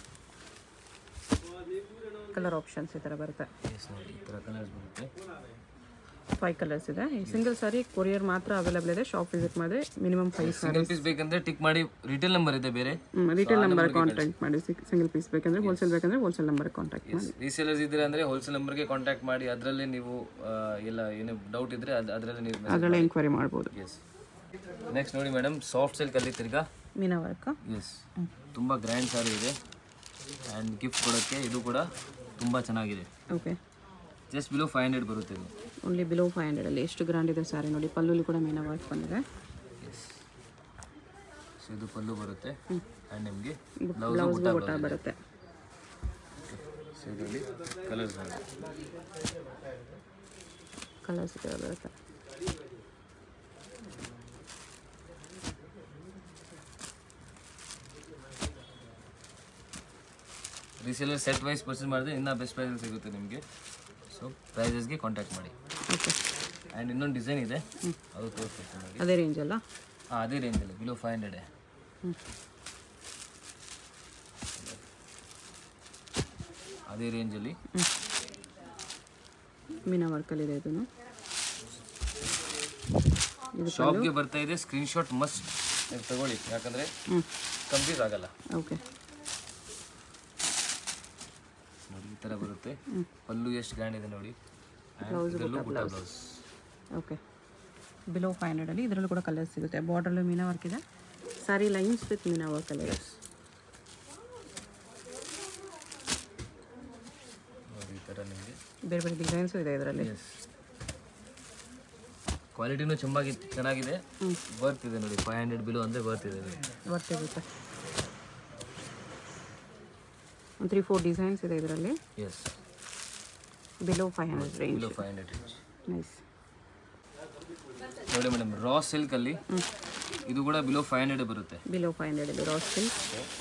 colour options ಈ ಥರ ಬರುತ್ತೆ ಎಸ್ ನೋಡಿ ಈ ಥರ ಕಲರ್ಸ್ ಬರುತ್ತೆ ಫೈವ್ ಕಲರ್ಸ್ ಇದೆ ಈ ಸಿಂಗಲ್ ಸ್ಯಾರಿ ಕೊರಿಯರ್ ಮಾತ್ರ ಅವೈಲೇಬಲ್ ಇದೆ ಶಾಪ್ ವಿಸಿಟ್ ಮಾಡಿದ್ರೆ ಮಿನಿಮಮ್ ಫೈವ್ ಸಿಂಗಲ್ ಪೀಸ್ ಬೇಕಂದ್ರೆ ಟಿಕ್ ಮಾಡಿ ರಿಟೇಲ್ ನಂಬರ್ ಇದೆ ಬೇರೆ ರಿಟೇಲ್ ನಂಬರ್ ಕಾಂಟ್ಯಾಕ್ಟ್ ಮಾಡಿ ಸಿಂಗಲ್ ಪೀಸ್ ಬೇಕಂದ್ರೆ ಹೋಲ್ಸೇಲ್ ಬೇಕಂದ್ರೆ ಹೋಲ್ಸೇಲ್ ನಂಬರ್ ಕಾಂಟ್ಯಾಕ್ಟ್ ಮಾಡಿ ರೀಸೇಲರ್ಸ್ ಇದ್ರೆ ಅಂದ್ರೆ ಹೋಲ್ಸೇಲ್ ನಂಬರ್ಗೆ ಕಾಂಟ್ಯಾಕ್ಟ್ ಮಾಡಿ ಅದರಲ್ಲೇ ನೀವು ಆ, ಎಲ್ಲ ಏನು ಡೌಟ್ ಇದ್ರೆ ಅದು ಅದರಲ್ಲೇ ನೀವು ಅದರಲ್ಲೇ ಎಂಕ್ವೈರಿ ಮಾಡ್ಬೋದು ಎಸ್ ನೆಕ್ಸ್ಟ್ ನೋಡಿ ಮೇಡಮ್ ಸಾಫ್ಟ್ ಸಿಲ್ಕ್ ಅಲ್ಲಿ ತಿರ್ಗಾ ಮೀನಾ ವರ್ಕ್ ಎಸ್ ತುಂಬ ಗ್ರ್ಯಾಂಡ್ ಸಾರಿ ಇದೆ ಆ್ಯಂಡ್ ಗಿಫ್ಟ್ ಕೊಡೋಕ್ಕೆ ಇದು ಕೂಡ ತುಂಬ ಚೆನ್ನಾಗಿದೆ okay just below five hundred ಬರುತ್ತೆ ಇದು ಓನ್ಲಿ ಬಿಲೋ ಫೈವ್ ಹಂಡ್ರೆಡಲ್ಲಿ ಎಷ್ಟು ಗ್ರ್ಯಾಂಡ್ ಇದೆ ಸ್ಯಾರಿ ನೋಡಿ ಪಲ್ಲುಲಿ ಕೂಡ ಮೀನಾ ವರ್ಕ್ ಬಂದಿದೆ ಎಸ್ ಸೊ ಇದು ಪಲ್ಲು ಬರುತ್ತೆ ಆ್ಯಂಡ್ ನಿಮಗೆ ಬ್ಲೌಸ್ಗೂ ಊಟ ಬರುತ್ತೆ ಸೊ ಇದರಲ್ಲಿ ಕಲರ್ಸ್ ಕಲರ್ಸ್ ಇದೆ ಬರುತ್ತೆ ರೀಸೇಲರ್ ಸೆಟ್ ವೈಸ್ ಪರ್ಚೇಸ್ ಮಾಡಿದ್ರೆ ಇನ್ನೂ ಬೆಸ್ಟ್ ಪ್ರೈಸಲ್ಲಿ ಸಿಗುತ್ತೆ ನಿಮಗೆ ಸೊ ಪ್ರೈಸಸ್ಗೆ ಕಾಂಟ್ಯಾಕ್ಟ್ ಮಾಡಿ ಓಕೆ ಆ್ಯಂಡ್ ಇನ್ನೊಂದು ಡಿಸೈನ್ ಇದೆ ಅದು ತೋರಿಸ್ತೀನಿ ನೋಡಿ ಅದೇ ರೇಂಜ್ ಅಲ್ಲ ಹಾಂ ಅದೇ ರೇಂಜಲ್ಲಿ ಬಿಲೋ ಫೈವ್ ಹಂಡ್ರೆಡ್ ಅದೇ ರೇಂಜಲ್ಲಿ ಮೀನಾ ವರ್ಕಲ್ಲಿದೆ ಇದನ್ನು ಇದು ಶಾಪ್ಗೆ ಬರ್ತಾ ಇದೆ ಸ್ಕ್ರೀನ್ಶಾಟ್ ಮಸ್ಟ್ ತಗೊಳ್ಳಿ ಯಾಕಂದರೆ ಹ್ಞೂ ಕನ್ಫ್ಯೂಸ್ ಆಗಲ್ಲ ಓಕೆ ನೋಡಿ ಈ ಥರ ಬರುತ್ತೆ ಪಲ್ಲು ಎಷ್ಟು ಗ್ರ್ಯಾಂಡ್ ಇದೆ ನೋಡಿ And ಇದರಲ್ಲೂ butta blouse okay below five ಹಂಡ್ರೆಡಲ್ಲಿ ಇದರಲ್ಲೂ ಕೂಡ ಕಲರ್ ಸಿಗುತ್ತೆ ಬಾರ್ಡ್ರಲ್ಲೂ ಮೀನಾ ವರ್ಕ್ ಇದೆ sari lines with meena work colour ನೋಡಿ ಈ ಥರ ನಿಮಗೆ ಬೇರೆ ಬೇರೆ ಡಿಸೈನ್ಸು ಇದೆ ಇದರಲ್ಲಿ ಎಸ್ ಕ್ವಾಲಿಟಿನೂ ಚೆನ್ನಾಗಿ ಚೆನ್ನಾಗಿದೆ ವರ್ತ್ ಇದೆ ನೋಡಿ ಫೈವ್ ಹಂಡ್ರೆಡ್ ಬಿಲು ಅಂದರೆ ವರ್ತ್ ಇದೆ ವರ್ಕ್ ಇರುತ್ತೆ ಒಂದು ತ್ರೀ ಫೋರ್ ಡಿಸೈನ್ಸ್ ಇದೆ ಇದರಲ್ಲಿ yes below five hundred range below five hundred range nice ನೋಡಿ ಮೇಡಮ್ ರಾ ಸಿಲ್ಕಲ್ಲಿ ಇದು ಕೂಡ ಬಿಲೋ ಫೈವ್ ಹಂಡ್ರೆಡ್ ಬರುತ್ತೆ ಬಿಲೋ ಫೈವ್ ಹಂಡ್ರೆಡಲ್ಲಿ ರಾಸ್ ಸಿಲ್ಕ್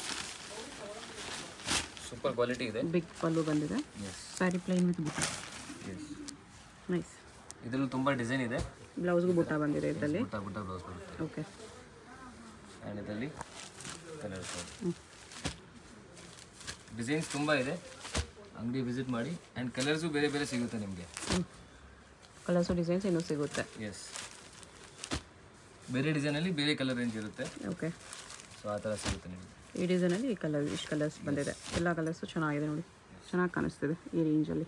ಸೂಪರ್ ಕ್ವಾಲಿಟಿ ಇದೆ ಬಿಗ್ ಪಲ್ಲು ಬಂದಿದೆ yes sari plain with butta yes nice ಇದರಲ್ಲೂ ತುಂಬ ಡಿಸೈನ್ ಇದೆ ಬ್ಲೌಸ್ಗೂ ಬುಟ್ಟ ಬಂದಿದೆ ಇದರಲ್ಲಿ ಬುಟ್ಟ ಬುಟ್ಟ ಬ್ಲೌಸ್ ಬರುತ್ತೆ ಓಕೆ ಆ್ಯಂಡ್ ಇದರಲ್ಲಿ ಕಲರ್ಸ್ ಡಿಸೈನ್ಸ್ ತುಂಬ ಇದೆ ಅಂಗಡಿ ವಿಸಿಟ್ ಮಾಡಿ ಆ್ಯಂಡ್ ಕಲರ್ಸು ಬೇರೆ ಬೇರೆ ಸಿಗುತ್ತೆ ನಿಮಗೆ ಕಲರ್ಸು ಡಿಸೈನ್ಸ್ ಇನ್ನೂ ಸಿಗುತ್ತೆ ಎಸ್ ಬೇರೆ ಡಿಸೈನಲ್ಲಿ ಬೇರೆ ಕಲರ್ ರೇಂಜ್ ಇರುತ್ತೆ ಓಕೆ ಸೊ ಆ ಥರ ಸಿಗುತ್ತೆ ನಿಮಗೆ ಈ ಡಿಸೈನಲ್ಲಿ ಈ ಕಲರ್ ಇಷ್ಟು ಕಲರ್ಸ್ ಬಂದಿದೆ ಎಲ್ಲ ಕಲರ್ಸು ಚೆನ್ನಾಗಿದೆ ನೋಡಿ ಚೆನ್ನಾಗಿ ಕಾಣಿಸ್ತಿದೆ ಈ ರೇಂಜಲ್ಲಿ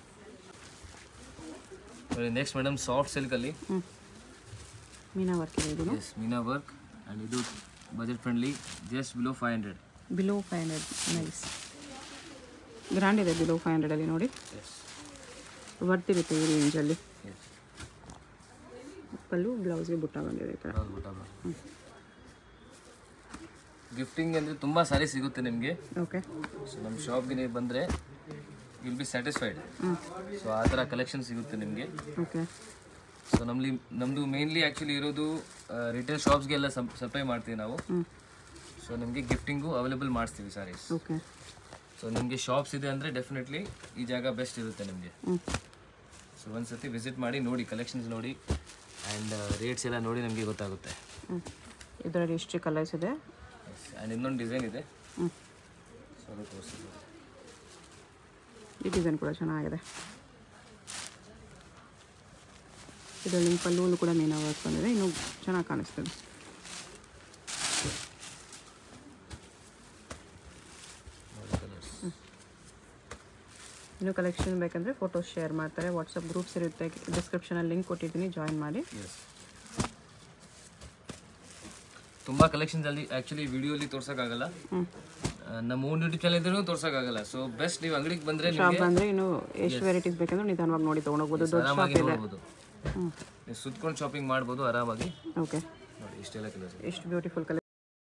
ನೋಡಿ ನೆಕ್ಸ್ಟ್ ಮೇಡಮ್ ಸಾಫ್ಟ್ ಸಿಲ್ಕಲ್ಲಿ ಹ್ಞೂ ಮೀನಾ ವರ್ಕ್ ಇದೆ ಇದು ಎಸ್ ಮೀನಾ ವರ್ಕ್ ಆ್ಯಂಡ್ ಇದು budget friendly just below five hundred below five hundred nice grand ಇದೆ ಬಿಲೋ ಫೈವ್ ಹಂಡ್ರೆಡಲ್ಲಿ ನೋಡಿ ಎಸ್ ವರ್ತ್ ಇರುತ್ತೆ ಈ ರೇಂಜಲ್ಲಿ ಎಸ್ ಪಲ್ಲು ಬ್ಲೌಸ್ಗೆ ಬುಟ್ಟ ಬಂದಿದೆ ಈ ಥರ ಗಿಫ್ಟಿಂಗ್ ಅಂದರೆ ತುಂಬ ಸಾರಿ ಸಿಗುತ್ತೆ ನಿಮಗೆ ಓಕೆ ಸೊ ನಮ್ಮ ಶಾಪ್ಗೆ ನೀವು ಬಂದರೆ ವಿಲ್ ಬಿ ಸ್ಯಾಟಿಸ್ಫೈಡ್ ಹ್ಞೂ ಸೊ ಆ ಥರ ಕಲೆಕ್ಷನ್ ಸಿಗುತ್ತೆ ನಿಮಗೆ ಓಕೆ ಸೊ ನಮ್ಮಲ್ಲಿ ನಮ್ಮದು ಮೇನ್ಲಿ ಆ್ಯಕ್ಚುಲಿ ಇರೋದು ರಿಟೇಲ್ ಶಾಪ್ಸ್ಗೆಲ್ಲ ಸಪ್ಲೈ ಮಾಡ್ತೀವಿ ನಾವು ಹ್ಞೂ ಸೊ ನಿಮಗೆ ಗಿಫ್ಟಿಂಗು ಅವೈಲೇಬಲ್ ಮಾಡಿಸ್ತೀವಿ ಸಾರೀಸ್ ಓಕೆ ಸೊ ನಿಮಗೆ ಶಾಪ್ಸ್ ಇದೆ ಅಂದರೆ ಡೆಫಿನೆಟ್ಲಿ ಈ ಜಾಗ ಬೆಸ್ಟ್ ಇರುತ್ತೆ ನಿಮಗೆ ಹ್ಞೂ ಸೊ ಒಂದ್ಸತಿ ವಿಸಿಟ್ ಮಾಡಿ ನೋಡಿ ಕಲೆಕ್ಷನ್ಸ್ ನೋಡಿ ಆ್ಯಂಡ್ ರೇಟ್ಸ್ ಎಲ್ಲ ನೋಡಿ ನಮಗೆ ಗೊತ್ತಾಗುತ್ತೆ ಹ್ಞೂ ಇದರಲ್ಲಿ ಎಷ್ಟು ಕಲರ್ಸ್ ಇದೆ ಆ್ಯಂಡ್ ಇನ್ನೊಂದು ಡಿಸೈನ್ ಇದೆ ಹ್ಞೂ ಸೊ ಅದು ತೋರಿಸ್ತೀನಿ ಈ ಡಿಸೈನ್ ಕೂಡ ಚೆನ್ನಾಗಿದೆ ಇದರಲ್ಲಿ ನಿಮ್ಮ ಪಲ್ಲುವಲ್ಲೂ ಕೂಡ ಮೀನಾ ವರ್ಕ್ ಬಂದಿದೆ ಇನ್ನೂ ಚೆನ್ನಾಗಿ ಕಾಣಿಸ್ತದೆ ನೋಡಿ ಕಲರ್ಸ್ ಇನ್ನೂ ಕಲೆಕ್ಷನ್ ಬೇಕಂದರೆ ಫೋಟೋಸ್ ಶೇರ್ ಮಾಡ್ತಾರೆ ವಾಟ್ಸಪ್ ಗ್ರೂಪ್ಸ್ ಇರುತ್ತೆ ಡಿಸ್ಕ್ರಿಪ್ಷನಲ್ಲಿ ಲಿಂಕ್ ಕೊಟ್ಟಿದ್ದೀನಿ ಜಾಯಿನ್ ಮಾಡಿ ಎಸ್ ತುಂಬ ಕಲೆಕ್ಷನ್ಸ್ ಅಲ್ಲಿ ಆ್ಯಕ್ಚುಲಿ ವಿಡಿಯೋಲಿ ತೋರ್ಸೋಕ್ಕಾಗಲ್ಲ ಹ್ಞೂ ಆ, ನಮ್ಮ ಓನ್ ಯೂಟ್ಯೂಬ್ ಚಾನಲ್ ಇದ್ರೂ ತೋರ್ಸೋಕ್ಕಾಗಲ್ಲ ಸೊ ಬೆಸ್ಟ್ ನೀವು ಅಂಗಡಿಗೆ ಬಂದರೆ ಶಾಪ್ ನಿಮಗೆ ಬಂದರೆ ಇನ್ನೂ ಎಷ್ಟು ವೆರೈಟೀಸ್ ಬೇಕಂದ್ರೆ ನಿಧಾನವಾಗಿ ನೋಡಿ ತೊಗೊಂಡೋಗ್ಬೋದು ದೊಡ್ಡ ಶಾಪ್ ಆರಾಮಾಗಿ ಇದೆ ನೋಡ್ಬೋದು ಹ್ಞೂ ನೀವು ಸುತ್ಕೊಂಡು ಶಾಪಿಂಗ್ ಮಾಡ್ಬೋದು ಆರಾಮಾಗಿ ಓಕೆ ನೋಡಿ ಇಷ್ಟೆಲ್ಲ ಕಲರ್ಸ್ ಎಷ್ಟು ಬ್ಯೂಟಿಫುಲ್ ಕಲರ್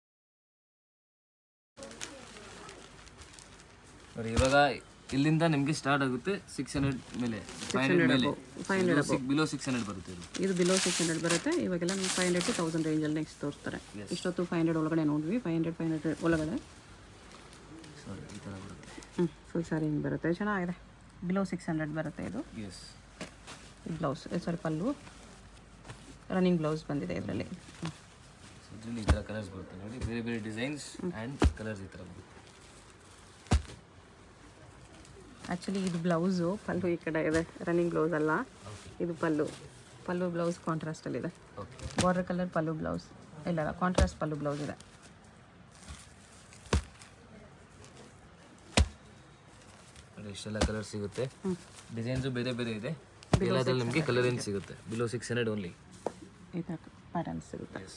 ನೋಡಿ ಇವಾಗ ಇಲ್ಲಿಂದ ನಿಮಗೆ ಸ್ಟಾರ್ಟ್ ಆಗುತ್ತೆ ಸಿಕ್ಸ್ ಹಂಡ್ರೆಡ್ ಮೇಲೆ ಫೈವ್ ಹಂಡ್ರೆಡ್ ಮೇಲೆ ಬಿಲೋ ಸಿಕ್ಸ್ ಹಂಡ್ರೆಡ್ ಬರುತ್ತೆ ಇದು ಇದು ಬಿಲೋ ಸಿಕ್ಸ್ ಹಂಡ್ರೆಡ್ ಬರುತ್ತೆ ಇವಾಗೆಲ್ಲ ನಮ್ಗೆ ಫೈವ್ ಹಂಡ್ರೆಡ್ ಟು ತೌಸಂಡ್ ರೇಂಜಲ್ಲಿ ನೆಕ್ಸ್ಟ್ ತೋರಿಸ್ತಾರೆ ಇಷ್ಟೊತ್ತು ಫೈವ್ ಹಂಡ್ರೆಡ್ ಒಳಗಡೆ ನೋಡಿದ್ವಿ ಫೈವ್ ಹಂಡ್ರೆಡ್ ಫೈವ್ ಹಂಡ್ರೆಡ್ ಒಳಗಡೆ ಸಾರಿ ಈ ಥರ ಬರುತ್ತೆ ಹ್ಞೂ ಫುಲ್ ಸಾರಿ ಹಿಂಗೆ ಬರುತ್ತೆ ಚೆನ್ನಾಗಿದೆ ಬಿಲೋ ಸಿಕ್ಸ್ ಹಂಡ್ರೆಡ್ ಬರುತ್ತೆ ಇದು yes blouse sari pallu running blouse ಬಂದಿದೆ ಇದರಲ್ಲಿ ಇದರಲ್ಲಿ ಈ ಥರ ಕಲರ್ಸ್ ಬರುತ್ತೆ ನೋಡಿ ಬೇರೆ ಬೇರೆ ಡಿಸೈನ್ಸ್ ಆ್ಯಂಡ್ ಕಲರ್ಸ್ ಈ ಥರ ಬರುತ್ತೆ ಆ್ಯಕ್ಚುಲಿ ಇದು ಬ್ಲೌಸು ಪಲ್ಲು ಈ ಕಡೆ ಇದೆ ರನ್ನಿಂಗ್ ಬ್ಲೌಸ್ ಅಲ್ಲ ಓಕೆ ಇದು ಪಲ್ಲು ಪಲ್ಲು ಬ್ಲೌಸ್ ಕಾಂಟ್ರಾಸ್ಟಲ್ಲಿದೆ okay border colour pallu blouse ಇಲ್ಲ ಕಾಂಟ್ರಾಸ್ಟ್ ಪಲ್ಲು ಬ್ಲೌಸ್ ಇದೆ ನೋಡಿ ಇಷ್ಟೆಲ್ಲ ಕಲರ್ ಸಿಗುತ್ತೆ ಹ್ಞೂ ಡಿಸೈನ್ಸು ಬೇರೆ ಬೇರೆ ಇದೆ ಎಲ್ಲದ್ರಲ್ಲಿ ನಿಮಗೆ ಕಲರಿಂಗ್ ಸಿಗುತ್ತೆ ಬಿಲೋ ಸಿಕ್ಸ್ ಹಂಡ್ರೆಡ್ ಓನ್ಲಿ ಈ ಥರ ಪ್ಯಾಟರ್ನ್ಸ್ ಸಿಗುತ್ತೆ ಎಸ್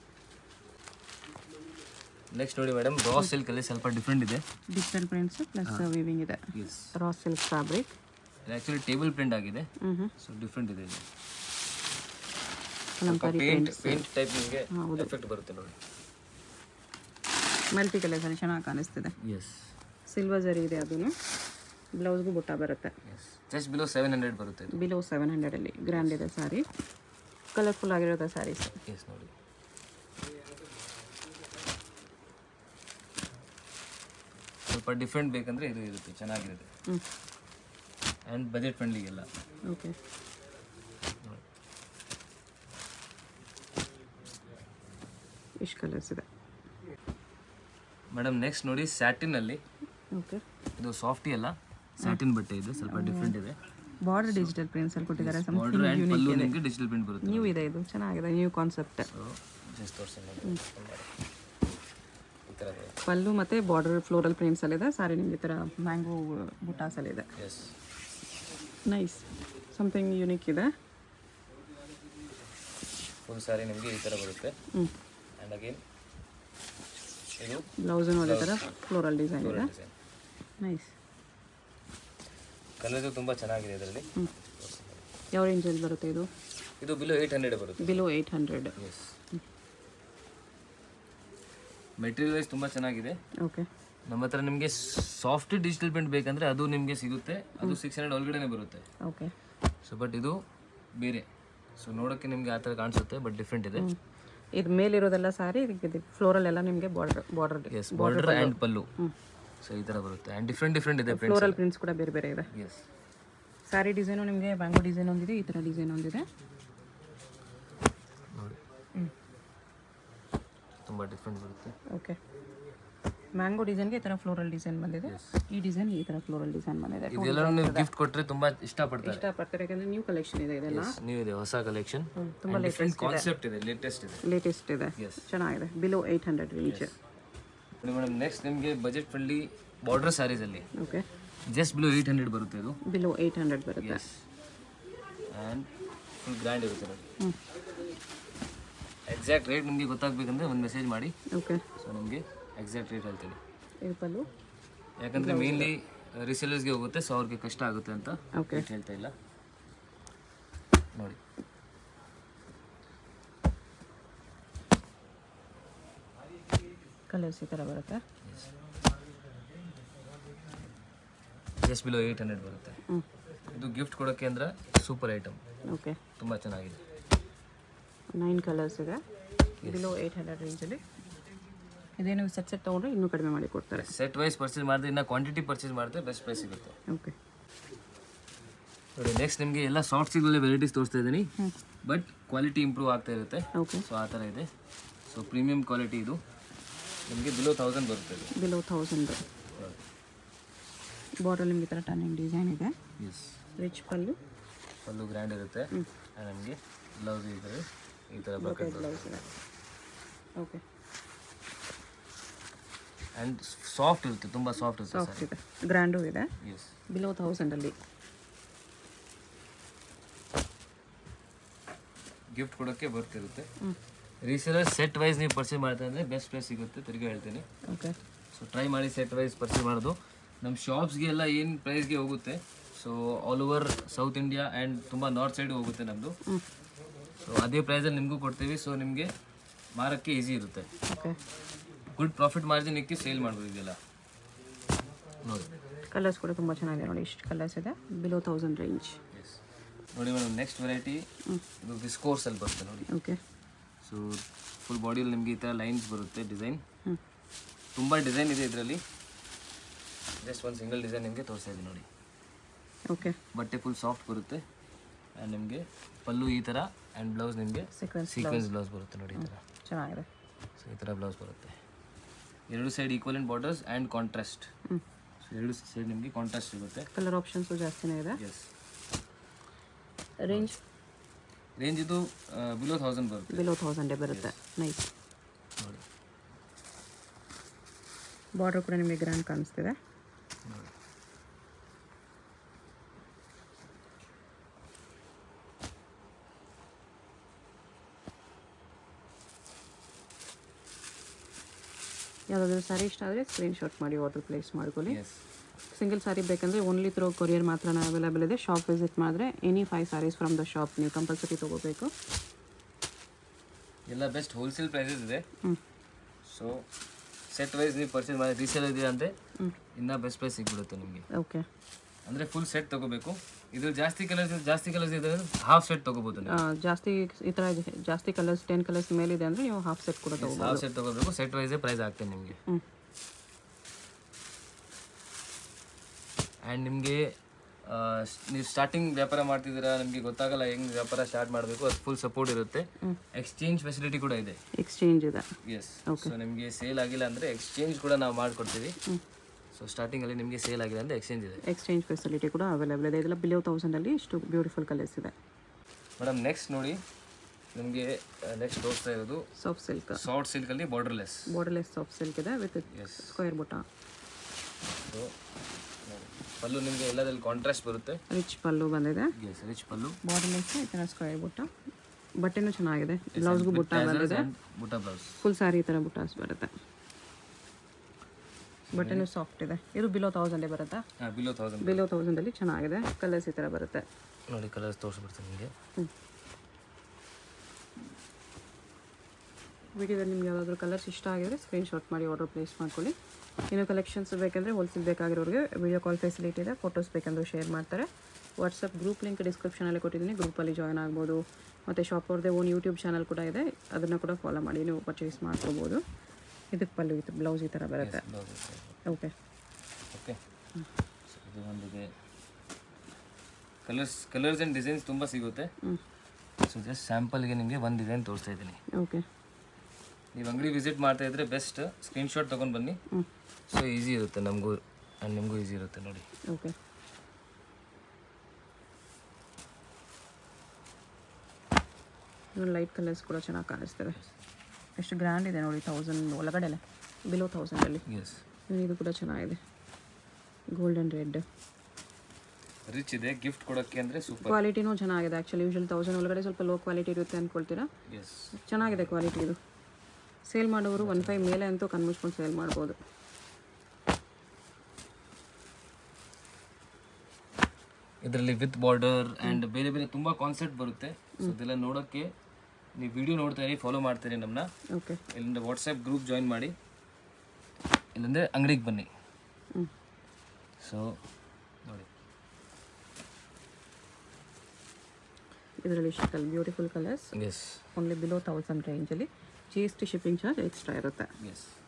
ನೆಕ್ಸ್ಟ್ ನೋಡಿ ಮೇಡಮ್ ರಾ ಸಿಲ್ಕಲ್ಲಿ ಸ್ವಲ್ಪ ಡಿಫ್ರೆಂಟ್ ಇದೆ ಡಿಜಿಟಲ್ ಪ್ರಿಂಟ್ಸ್ ಪ್ಲಸ್ ವಿವಿಂಗ್ ಇದೆ yes raw silk fabric actually table print ಆಗಿದೆ ಹ್ಞೂ ಹ್ಞೂ ಸೊ ಡಿಫ್ರೆಂಟ್ ಇದೆ ಇದು ಕಲಂಕಾರಿ ಪೇಂಟ್ ಪೇಂಟ್ ಟೈಪ್ ನಿಮಗೆ ಎಫೆಕ್ಟ್ ಬರುತ್ತೆ ನೋಡಿ ಮಲ್ಟಿ ಕಲರ್ಸಲ್ಲಿ ಚೆನ್ನಾಗಿ ಕಾಣಿಸ್ತಿದೆ ಎಸ್ ಸಿಲ್ವರ್ ಜರಿ ಇದೆ ಅದನ್ನು ಬ್ಲೌಸ್ಗೂ ಬುಟ್ಟ ಬರುತ್ತೆ yes just below seven hundred ಬರುತ್ತೆ ಇದು ಬಿಲೋ ಸೆವೆನ್ ಹಂಡ್ರೆಡಲ್ಲಿ ಗ್ರ್ಯಾಂಡ್ ಇದೆ ಸ್ಯಾರಿ ಕಲರ್ಫುಲ್ ಆಗಿರುತ್ತೆ ಸ್ಯಾರೀಸ್ ಎಸ್ ನೋಡಿ ಸ್ವಲ್ಪ ಡಿಫ್ರೆಂಟ್ ಬೇಕಂದ್ರೆ ಇದು ಇರುತ್ತೆ ಚೆನ್ನಾಗಿರುತ್ತೆ ಹ್ಞೂ ಆ್ಯಂಡ್ ಬಜೆಟ್ ಫ್ರೆಂಡ್ಲಿ ಎಲ್ಲ ಓಕೆ ಇಷ್ಟು ಕಲರ್ಸ್ ಇದೆ ಮೇಡಮ್ ನೆಕ್ಸ್ಟ್ ನೋಡಿ ಸ್ಯಾಟಿನಲ್ಲಿ ಓಕೆ ಇದು ಸಾಫ್ಟಿ ಅಲ್ಲ ಸ್ಯಾಟಿನ್ ಬಟ್ಟೆ ಇದು ಸ್ವಲ್ಪ ಡಿಫ್ರೆಂಟ್ ಇದೆ ಬಾರ್ಡರ್ ಡಿಜಿಟಲ್ ಪ್ರಿಂಟ್ಸಲ್ಲಿ ಕೊಟ್ಟಿದ್ದಾರೆ ಬಾರ್ಡರ್ ಆ್ಯಂಡ್ ಪಲ್ಲು ನಿಮಗೆ ಡಿಜಿಟಲ್ ಪ್ರಿಂಟ್ ಬರುತ್ತೆ ನ್ಯೂ ಇದೆ ಇದು ಚೆನ್ನಾಗಿದೆ ನ್ಯೂ ಕಾನ್ಸೆಪ್ಟ್ ಸೊ ಜಸ್ಟ್ ತೋರಿಸಿ ಈ ಥರ ಬರುತ್ತೆ ಪಲ್ಲು ಮತ್ತು ಬಾರ್ಡರ್ ಫ್ಲೋರಲ್ ಪ್ರಿಂಟ್ಸಲ್ಲಿದೆ ಸಾರಿ ನಿಮ್ಗೆ ಈ ಥರ ಮ್ಯಾಂಗೋ ಬುಟಾಸಲ್ಲಿದೆ ಎಸ್ ನೈಸ್ ಸಮಥಿಂಗ್ ಯುನೀಕ್ ಇದೆ ಫುಲ್ ಸಾರಿ ನಿಮಗೆ ಈ ಥರ ಬರುತ್ತೆ ಹ್ಞೂ ಆ್ಯಂಡ್ ಅಗೇನ್ ಇದು ಬ್ಲೌಸು ಅದೇ ಥರ ಫ್ಲೋರಲ್ ಡಿಸೈನ್ ಇದೆ ಡಿಸೈನ್ ನೈಸ್ ಕಲರ್ಸು ತುಂಬ ಚೆನ್ನಾಗಿದೆ ಇದರಲ್ಲಿ ಹ್ಞೂ ಯಾವ ರೇಂಜಲ್ಲಿ ಬರುತ್ತೆ ಇದು ಇದು ಬಿಲೋ ಏಯ್ಟ್ ಹಂಡ್ರೆಡ್ ಬರುತ್ತೆ below eight hundred yes material wise ತುಂಬ ಚೆನ್ನಾಗಿದೆ ಓಕೆ ನಮ್ಮ ಹತ್ರ ನಿಮಗೆ ಸಾಫ್ಟ್ ಡಿಜಿಟಲ್ ಪ್ರಿಂಟ್ ಬೇಕಂದ್ರೆ ಅದು ನಿಮಗೆ ಸಿಗುತ್ತೆ ಅದು ಸಿಕ್ಸ್ ಹಂಡ್ರೆಡ್ ಒಳಗಡೆನೆ ಬರುತ್ತೆ ಓಕೆ ಸೊ ಬಟ್ ಇದು ಬೇರೆ ಸೊ ನೋಡೋಕ್ಕೆ ನಿಮಗೆ ಆ ಥರ ಕಾಣಿಸುತ್ತೆ ಬಟ್ ಡಿಫ್ರೆಂಟ್ ಇದೆ ಇದು ಮೇಲಿರೋದೆಲ್ಲ ಸಾರಿ ಇದಕ್ಕೆ ಫ್ಲೋರಲ್ ಎಲ್ಲ ನಿಮಗೆ border border yes border and pallu so ಈ ಥರ ಬರುತ್ತೆ ಆ್ಯಂಡ್ ಡಿಫ್ರೆಂಟ್ ಡಿಫ್ರೆಂಟ್ ಇದೆ ಪ್ರಿಂಟ್ಸ್ ಫ್ಲೋರಲ್ ಪ್ರಿಂಟ್ಸ್ ಕೂಡ ಬೇರೆ ಬೇರೆ ಇದೆ ಎಸ್ ಸ್ಯಾರಿ ಡಿಸೈನು ನಿಮಗೆ ಬ್ಯಾಂಗೋ ಡಿಸೈನ್ ಒಂದಿದೆ ಈ ಥರ ಡಿಸೈನ್ ಒಂದಿದೆ ನೋಡಿ ಹ್ಞೂ ತುಂಬ ಡಿಫ್ರೆಂಟ್ ಬರುತ್ತೆ ಓಕೆ ಮ್ಯಾಂಗೋ ಡಿಸೈನ್ಗೆ ಈ ಥರ ಫ್ಲೋರಲ್ ಡಿಸೈನ್ ಬಂದಿದೆ ಈ ಡಿಸೈನ್ ಈ ಥರ ಫ್ಲೋರಲ್ ಡಿಸೈನ್ ಬಂದಿದೆ ಇದೆಲ್ಲ ನೀವು ಗಿಫ್ಟ್ ಕೊಟ್ಟರೆ ತುಂಬ ಇಷ್ಟಪಡ್ತಾರೆ ಇಷ್ಟಪಡ್ತಾರೆ ಯಾಕಂದರೆ ನ್ಯೂ ಕಲೆಕ್ಷನ್ ಇದೆ ಇದೆಲ್ಲ ನೀವು ಇದೆ ಹೊಸ ಕಲೆಕ್ಷನ್ ತುಂಬ ಡಿಫ್ರೆಂಟ್ ಕಾನ್ಸೆಪ್ಟ್ ಇದೆ ಲೇಟೆಸ್ಟ್ ಇದೆ ಲೇಟೆಸ್ಟ್ ಇದೆ ಚೆನ್ನಾಗಿದೆ ಬಿಲೋ ಏಯ್ಟ್ ಹಂಡ್ರೆಡ್ ರೇಂಜ್ ನೋಡಿ ಮೇಡಮ್ ನೆಕ್ಸ್ಟ್ ನಿಮಗೆ ಬಜೆಟ್ ಫ್ರೆಂಡ್ಲಿ ಬಾರ್ಡರ್ ಸ್ಯಾರೀಸಲ್ಲಿ okay just below eight hundred ಬರುತ್ತೆ ಇದು ಬಿಲೋ ಏಯ್ಟ್ ಹಂಡ್ರೆಡ್ ಬರುತ್ತೆ ಎಸ್ ಆ್ಯಂಡ್ ಫುಲ್ ಗ್ರ್ಯಾಂಡ್ ಇರುತ್ತೆ ನೋಡಿ ಹ್ಞೂ ಎಕ್ಸಾಕ್ಟ್ ರೇಟ್ ನಿಮಗೆ ಗೊತ್ತಾಗಬೇಕಂದ್ರೆ ಒಂದು ಮೆಸೇಜ್ ಮಾಡಿ ಓಕೆ ಸೊ ನಿಮಗೆ ಎಕ್ಸಾಕ್ಟ್ ರೇಟ್ ಹೇಳ್ತೀನಿ ಇದು ಪಲ್ಲು ಯಾಕಂದರೆ ಮೇನ್ಲಿ ರಿಸೇಲರ್ಸ್ಗೆ ಹೋಗುತ್ತೆ ಸೊ ಅವ್ರಿಗೆ ಕಷ್ಟ ಆಗುತ್ತೆ ಅಂತ ಓಕೆ ರೇಟ್ ಹೇಳ್ತಾ ಇಲ್ಲ ನೋಡಿ ಕಲರ್ಸ್ ಈ ಥರ ಬರುತ್ತೆ ಜಸ್ಟ್ ಬಿಲೋ ಏಯ್ಟ್ ಹಂಡ್ರೆಡ್ ಬರುತ್ತೆ ಹ್ಞೂ ಇದು ಗಿಫ್ಟ್ ಕೊಡೋಕ್ಕೆ ಅಂದ್ರೆ ಸೂಪರ್ ಐಟಮ್ ಓಕೆ ತುಂಬ ಚೆನ್ನಾಗಿದೆ ನೈನ್ ಕಲರ್ಸ್ ಇದೆ ಬಿಲೋ ಏಯ್ಟ್ ಹಂಡ್ರೆಡ್ ರೇಂಜಲ್ಲಿ ಇದೇನು ಸೆಟ್ ಸೆಟ್ ತೊಗೊಂಡ್ರೆ ಇನ್ನೂ ಕಡಿಮೆ ಮಾಡಿ ಕೊಡ್ತಾರೆ ಸೆಟ್ ವೈಸ್ ಪರ್ಚೇಸ್ ಮಾಡಿದ್ರೆ ಇನ್ನು ಕ್ವಾಂಟಿಟಿ ಪರ್ಚೇಸ್ ಮಾಡಿದ್ರೆ ಬೆಸ್ಟ್ ಪ್ರೈಸ್ ಸಿಗುತ್ತೆ ಓಕೆ ನೋಡಿ ನೆಕ್ಸ್ಟ್ ನಿಮಗೆ ಎಲ್ಲ ಸಾಫ್ಟ್ ಸಿಗಲ್ಲಿ ವೆರೈಟೀಸ್ ತೋರಿಸ್ತಾ ಇದ್ದೀನಿ ಬಟ್ ಕ್ವಾಲಿಟಿ ಇಂಪ್ರೂವ್ ಆಗ್ತಾ ಇರುತ್ತೆ ಓಕೆ ಸೊ ಆ ಥರ ಇದೆ ಸೊ ಪ್ರೀಮಿಯಂ ಕ್ವಾಲಿಟಿ ಇದು ನಿಮಗೆ ಬಿಲೋ ತೌಸಂಡ್ ಬರುತ್ತೆ ಇದು ಬಿಲೋ ಥೌಸಂಡ್ ಬಾರ್ಡರ್ ನಿಮಗೆ ಈ ಥರ ಟರ್ನಿಂಗ್ ಡಿಸೈನ್ ಇದೆ yes rich pallu full grand ಇರುತ್ತೆ ಆ್ಯಂಡ್ ನಮಗೆ ಬ್ಲೌಸ್ ಇದ್ದಾರೆ ಈ ಥರ ಬ್ರಾಕೆಟ್ ಬ್ಲೌಸ್ ಇದೆ ಓಕೆ ಆ್ಯಂಡ್ ಸಾಫ್ಟ್ ಇರುತ್ತೆ ತುಂಬ ಸಾಫ್ಟ್ ಇರುತ್ತೆ ಸಾಫ್ಟ್ ಇದೆ ಗ್ರ್ಯಾಂಡು ಇದೆ ಎಸ್ ಬಿಲೋ ಥೌಸಂಡಲ್ಲಿ ಗಿಫ್ಟ್ ಕೊಡೋಕ್ಕೆ ಬರ್ತಿರುತ್ತೆ ಹ್ಞೂ ರೀಸೇಲರ್ ಸೆಟ್ ವೈಸ್ ನೀವು ಪರ್ಚೇಸ್ ಮಾಡ್ತಾ ಅಂದರೆ ಬೆಸ್ಟ್ ಪ್ರೈಸ್ ಸಿಗುತ್ತೆ ತಿರ್ಗಿ ಹೇಳ್ತೀನಿ ಓಕೆ ಸೊ ಟ್ರೈ ಮಾಡಿ ಸೆಟ್ ವೈಸ್ ಪರ್ಚೇಸ್ ಮಾಡೋದು ನಮ್ಮ ಶಾಪ್ಸ್ಗೆ ಎಲ್ಲ ಏನು ಪ್ರೈಸ್ಗೆ ಹೋಗುತ್ತೆ so all over south India and ತುಂಬ ನಾರ್ತ್ ಸೈಡ್ ಹೋಗುತ್ತೆ ನಮ್ಮದು ಹ್ಞೂ ಸೊ ಅದೇ ಪ್ರೈಸಲ್ಲಿ ನಿಮಗೂ ಕೊಡ್ತೀವಿ ಸೊ ನಿಮಗೆ ಮಾರಕ್ಕೆ ಈಸಿ ಇರುತ್ತೆ ಓಕೆ ಗುಡ್ ಪ್ರಾಫಿಟ್ ಮಾರ್ಜಿನ್ ಇಕ್ಕಿ ಸೇಲ್ ಮಾಡ್ಬೋದು ಇದೆಲ್ಲ ನೋಡಿ ಕಲರ್ಸ್ ಕೂಡ ತುಂಬ ಚೆನ್ನಾಗಿದೆ ನೋಡಿ ಇಷ್ಟು ಕಲರ್ಸ್ ಇದೆ ಬಿಲೋ ತೌಸಂಡ್ ರೇಂಜ್ ಎಸ್ ನೋಡಿ ಮೇಡಮ್ ನೆಕ್ಸ್ಟ್ ವೆರೈಟಿ ಇದು ವಿಸ್ಕೋರ್ಸಲ್ಲಿ ಬರುತ್ತೆ ನೋಡಿ ಓಕೆ ಸೊ ಫುಲ್ ಬಾಡಿಯಲ್ಲಿ ನಿಮಗೆ ಈ ಥರ ಲೈನ್ಸ್ ಬರುತ್ತೆ ಡಿಸೈನ್ ಹ್ಞೂ ತುಂಬ ಡಿಸೈನ್ ಇದೆ ಇದರಲ್ಲಿ ಜಸ್ಟ್ ಒಂದು ಸಿಂಗಲ್ ಡಿಸೈನ್ ನಿಮಗೆ ತೋರಿಸ್ತಾ ಇದ್ದೀನಿ ನೋಡಿ ಓಕೆ ಬಟ್ಟೆ ಫುಲ್ ಸಾಫ್ಟ್ ಬರುತ್ತೆ ಆ್ಯಂಡ್ ನಿಮಗೆ ಪಲ್ಲು ಈ ಥರ ಆ್ಯಂಡ್ ಬ್ಲೌಸ್ ನಿಮಗೆ ಸೀಕ್ವೆನ್ಸ್ ಸೀಕ್ವೆನ್ಸ್ ಬ್ಲೌಸ್ ಬರುತ್ತೆ ನೋಡಿ ಈ ಥರ ಚೆನ್ನಾಗಿದೆ ಸೊ ಈ ಥರ ಬ್ಲೌಸ್ ಬರುತ್ತೆ ಎರಡು side equivalent borders and contrast ಹ್ಞೂ ಸೊ ಎರಡು ಸೈಡ್ ನಿಮಗೆ ಕಾಂಟ್ರಾಸ್ಟ್ ಸಿಗುತ್ತೆ ಕಲರ್ ಆಪ್ಷನ್ಸು ಜಾಸ್ತಿನೇ ಇದೆ ಎಸ್ ರೇಂಜ್ ರೇಂಜ್ ಇದು ಬಿಲೋ ತೌಸಂಡ್ ಬರುತ್ತೆ ಬಿಲೋ ಥೌಸಂಡೇ ಬರುತ್ತೆ ನೈಸ್ ನೋಡಿ ಬಾರ್ಡರ್ ಕೂಡ ನಿಮಗೆ ಗ್ರ್ಯಾಂಡ್ ಕಾಣಿಸ್ತಿದೆ ನೋಡಿ ಯಾವುದಾದ್ರೂ ಸ್ಯಾರಿ ಇಷ್ಟ ಆದರೆ ಸ್ಕ್ರೀನ್ಶಾಟ್ ಮಾಡಿ ಆರ್ಡರ್ ಪ್ಲೇಸ್ ಮಾಡ್ಕೊಳ್ಳಿ ಎಸ್ ಸಿಂಗಲ್ ಸ್ಯಾರಿ ಬೇಕಂದರೆ ಓನ್ಲಿ ತ್ರೋ ಕೊರಿಯರ್ ಮಾತ್ರ ಅವೈಲೇಬಲ್ ಇದೆ ಶಾಪ್ ವಿಸಿಟ್ ಮಾಡಿದ್ರೆ any five sarees from the shop ನೀವು ಕಂಪಲ್ಸರಿ ತೊಗೋಬೇಕು ಎಲ್ಲ ಬೆಸ್ಟ್ ಹೋಲ್ಸೇಲ್ ಪ್ರೈಸಸ್ ಇದೆ ಹ್ಞೂ ಸೊ ಸೆಟ್ ವೈಸ್ ನೀವು ಪರ್ಚೇಸ್ ಮಾಡಿ ರೀಸೇಲ್ ಇದೆ ಅಂದರೆ ಹ್ಞೂ ಇನ್ನೂ ಬೆಸ್ಟ್ ಪ್ರೈಸ್ ಸಿಗ್ಬಿಡುತ್ತೆ ನಿಮಗೆ ಓಕೆ ಅಂದರೆ ಫುಲ್ ಸೆಟ್ ತೊಗೋಬೇಕು ಇದು ಜಾಸ್ತಿ ಕಲರ್ಸ್ ಜಾಸ್ತಿ ಕಲರ್ಸ್ ಇದೆ ಹಾಫ್ ಸೆಟ್ ತೊಗೋಬೋದು ನೀವು ಜಾಸ್ತಿ ಈ ಥರ ಜಾಸ್ತಿ ಕಲರ್ಸ್ ಟೆನ್ ಕಲರ್ಸ್ ಮೇಲಿದೆ ಅಂದರೆ ನೀವು ಹಾಫ್ ಸೆಟ್ ಕೂಡ ತೊಗೋಬೋದು ಹಾಫ್ ಸೆಟ್ ತೊಗೋಬೇಕು ಸೆಟ್ ವೈಸೇ ಪ್ರೈಸ್ ಆಗ್ತದೆ ನಿಮಗೆ ಹ್ಞೂ ಆ್ಯಂಡ್ ನಿಮಗೆ ನೀವು ಸ್ಟಾರ್ಟಿಂಗ್ ವ್ಯಾಪಾರ ಮಾಡ್ತಿದ್ದೀರಾ ನಿಮಗೆ ಗೊತ್ತಾಗಲ್ಲ ಹೆಂಗೆ ವ್ಯಾಪಾರ ಸ್ಟಾರ್ಟ್ ಮಾಡಬೇಕು ಅದು ಫುಲ್ ಸಪೋರ್ಟ್ ಇರುತ್ತೆ ಎಕ್ಸ್ಚೇಂಜ್ ಫೆಸಿಲಿಟಿ ಕೂಡ ಇದೆ ಎಕ್ಸ್ಚೇಂಜ್ ಇದೆ ಎಸ್ ಸೊ ನಿಮಗೆ ಸೇಲ್ ಆಗಿಲ್ಲ ಅಂದರೆ ಎಕ್ಸ್ಚೇಂಜ್ ಕೂಡ ನಾವು ಮಾಡಿಕೊಡ್ತೀವಿ ಸೊ ಸ್ಟಾರ್ಟಿಂಗಲ್ಲಿ ನಿಮಗೆ ಸೇಲ್ ಆಗಿಲ್ಲ ಅಂದರೆ ಎಕ್ಸ್ಚೇಂಜ್ ಇದೆ ಎಕ್ಸ್ಚೇಂಜ್ ಫೆಸಿಲಿಟಿ ಕೂಡ ಅವೈಲೇಬಲ್ ಇದೆ ಇದೆಲ್ಲ ಬಿಲೋ ತೌಸಂಡಲ್ಲಿ ಇಷ್ಟು ಬ್ಯೂಟಿಫುಲ್ ಕಲರ್ಸ್ ಇದೆ ಮೇಡಮ್ ನೆಕ್ಸ್ಟ್ ನೋಡಿ ನಿಮಗೆ ನೆಕ್ಸ್ಟ್ ತೋರಿಸ್ತಾ ಇರೋದು ಸಾಫ್ಟ್ ಸಿಲ್ಕ್ ಸಾಫ್ಟ್ ಸಿಲ್ಕಲ್ಲಿ ಬಾರ್ಡರ್ಲೆಸ್ ಬಾರ್ಡರ್ಲೆಸ್ ಸಾಫ್ಟ್ ಸಿಲ್ಕ್ ಇದೆ with yes square butta so pallu ನಿಮಗೆ ಎಲ್ಲದಲ್ಲಿ ಕಾಂಟ್ರಾಸ್ಟ್ ಬರುತ್ತೆ ರಿಚ್ ಪಲ್ಲು ಬಂದಿದೆ ಎಸ್ ರಿಚ್ ಪಲ್ಲು ಬಾರ್ಡರ್ಲೆಸ್ ಈ ಥರ ಸ್ಕ್ವೇರ್ ಬುಟ್ಟ ಬಟ್ಟೆನೂ ಚೆನ್ನಾಗಿದೆ ಬ್ಲೌಸ್ಗೂ ಬುಟ್ಟ ಬಂದಿದೆ ಬುಟ್ಟ ಬ್ಲೌಸ್ ಫುಲ್ ಸ್ಯಾರಿ ಈ ಥರ ಬುಟ್ಟಾಸ್ ಬರುತ್ತೆ ಬಟ್ಟೆನೂ ಸಾಫ್ಟ್ ಇದೆ ಇದು ಬಿಲೋ ತೌಸಂಡೇ ಬರುತ್ತಾ ಹಾಂ ಬಿಲೋ ತೌಸಂಡ್ ಬಿಲೋ ತೌಸಂಡಲ್ಲಿ ಚೆನ್ನಾಗಿದೆ ಕಲರ್ಸ್ ಈ ಥರ ಬರುತ್ತೆ ನೋಡಿ ಕಲರ್ಸ್ ತೋರಿಸ್ಬಿಡ್ತೀನಿ ನಿಮಗೆ ವಿಡಿಯೋದಲ್ಲಿ ನಿಮ್ಗೆ ಯಾವ್ದಾದ್ರು ಕಲರ್ಸ್ ಇಷ್ಟ ಆಗಿದ್ರೆ ಸ್ಕ್ರೀನ್ಶಾಟ್ ಮಾಡಿ ಆರ್ಡರ್ ಪ್ಲೇಸ್ ಮಾಡ್ಕೊಳ್ಳಿ ಇನ್ನು ಕಲೆಕ್ಷನ್ಸ್ ಬೇಕಂದರೆ ಹೋಲ್ಸೇಲ್ ಬೇಕಾಗಿರೋರಿಗೆ ವಿಡಿಯೋ ಕಾಲ್ ಫೆಸಿಲಿಟಿ ಇದೆ ಫೋಟೋಸ್ ಬೇಕಂದ್ರೆ ಶೇರ್ ಮಾಡ್ತಾರೆ ವಾಟ್ಸಪ್ ಗ್ರೂಪ್ ಲಿಂಕ್ ಡಿಸ್ಕ್ರಿಪ್ಷನಲ್ಲಿ ಕೊಟ್ಟಿದ್ದೀನಿ ಗ್ರೂಪಲ್ಲಿ ಜಾಯ್ನ್ ಆಗ್ಬೋದು ಮತ್ತು ಶಾಪ್ ಅವ್ರದ್ದೇ ಓನ್ ಯೂಟ್ಯೂಬ್ ಚಾನಲ್ ಕೂಡ ಇದೆ ಅದನ್ನು ಕೂಡ ಫಾಲೋ ಮಾಡಿ ನೀವು ಪರ್ಚೇಸ್ ಮಾಡ್ಕೋಬೋದು ಇದಕ್ಕೆ ಪಲ್ಲು ಇದು ಬ್ಲೌಸ್ ಈ ಥರ ಬರುತ್ತೆ ಬ್ಲೌಸ್ ಓಕೆ ಓಕೆ ಇದು ಒಂದಿದೆ ಕಲರ್ಸ್ ಕಲರ್ಸ್ ಆ್ಯಂಡ್ ಡಿಸೈನ್ಸ್ ತುಂಬ ಸಿಗುತ್ತೆ ಹ್ಞೂ ಸೊ ಜಸ್ಟ್ ಸ್ಯಾಂಪಲ್ಗೆ ನಿಮಗೆ ಒಂದು ಡಿಸೈನ್ ತೋರಿಸ್ತಾ ಇದ್ದೀನಿ ಓಕೆ ನೀವು ಅಂಗಡಿ ವಿಸಿಟ್ ಮಾಡ್ತಾ ಇದ್ರೆ ಬೆಸ್ಟ್ ಸ್ಕ್ರೀನ್ಶಾಟ್ ತೊಗೊಂಡು ಬನ್ನಿ ಹ್ಞೂ ಸೊ ಈಸಿ ಇರುತ್ತೆ ನಮಗೂ ಆ್ಯಂಡ್ ನಿಮಗೂ ಈಸಿ ಇರುತ್ತೆ ನೋಡಿ ಓಕೆ ಲೈಟ್ ಕಲರ್ಸ್ ಕೂಡ ಚೆನ್ನಾಗಿ ಕಾಣಿಸ್ತದೆ ಎಷ್ಟು ಗ್ರ್ಯಾಂಡ್ ಇದೆ ನೋಡಿ ತೌಸಂಡ್ ಒಳಗಡೆಲೆ ಬಿಲೋ ತೌಸಂಡಲ್ಲಿ ಎಸ್ ಇದು ಕೂಡ ಚೆನ್ನಾಗಿದೆ ಗೋಲ್ಡನ್ ರೆಡ್ ರಿಚ್ ಇದೆ ಗಿಫ್ಟ್ ಕೊಡೋಕ್ಕೆ ಅಂದರೆ ಸೂಪರ್ ಕ್ವಾಲಿಟಿನೂ ಚೆನ್ನಾಗಿದೆ ಆ್ಯಕ್ಚುಲಿ ಯೂಶಲ್ ತೌಸಂಡ್ ಒಳಗಡೆ ಸ್ವಲ್ಪ ಲೋ ಕ್ವಾಲಿಟಿ ಇರುತ್ತೆ ಅಂದ್ಕೊಳ್ತೀರಾ ಎಸ್ ಚೆನ್ನಾಗಿದೆ ಕ್ವಾಲಿಟಿ ಇದು ಸೇಲ್ ಮಾಡೋರು ಒನ್ ಫೈವ್ ಮೇಲೆ ಅಂತೂ ಕಣ್ಮುಚ್ಕೊಂಡು ಸೇಲ್ ಮಾಡ್ಬೋದು ಇದರಲ್ಲಿ ವಿತ್ ಬಾರ್ಡರ್ ಆ್ಯಂಡ್ ಬೇರೆ ಬೇರೆ ತುಂಬ ಕಾನ್ಸೆಪ್ಟ್ ಬರುತ್ತೆ ಸೊ ಇದೆಲ್ಲ ನೋಡೋಕ್ಕೆ ನೀವು ವಿಡಿಯೋ ನೋಡ್ತಾ ಇರಿ ಫಾಲೋ ಮಾಡ್ತೀರಿ ನಮ್ಮನ್ನ ಓಕೆ ಇಲ್ಲಿಂದ ವಾಟ್ಸಪ್ ಗ್ರೂಪ್ ಜಾಯಿನ್ ಮಾಡಿ ಇಲ್ಲಂದರೆ ಅಂಗಡಿಗೆ ಬನ್ನಿ ಹ್ಞೂ ಸೊ ನೋಡಿ ಇದರಲ್ಲಿ ಇಷ್ಟಲ್ಲಿ beautiful colours yes only below thousand ರೇಂಜಲ್ಲಿ G S T shipping charge extra ಇರುತ್ತೆ ಎಸ್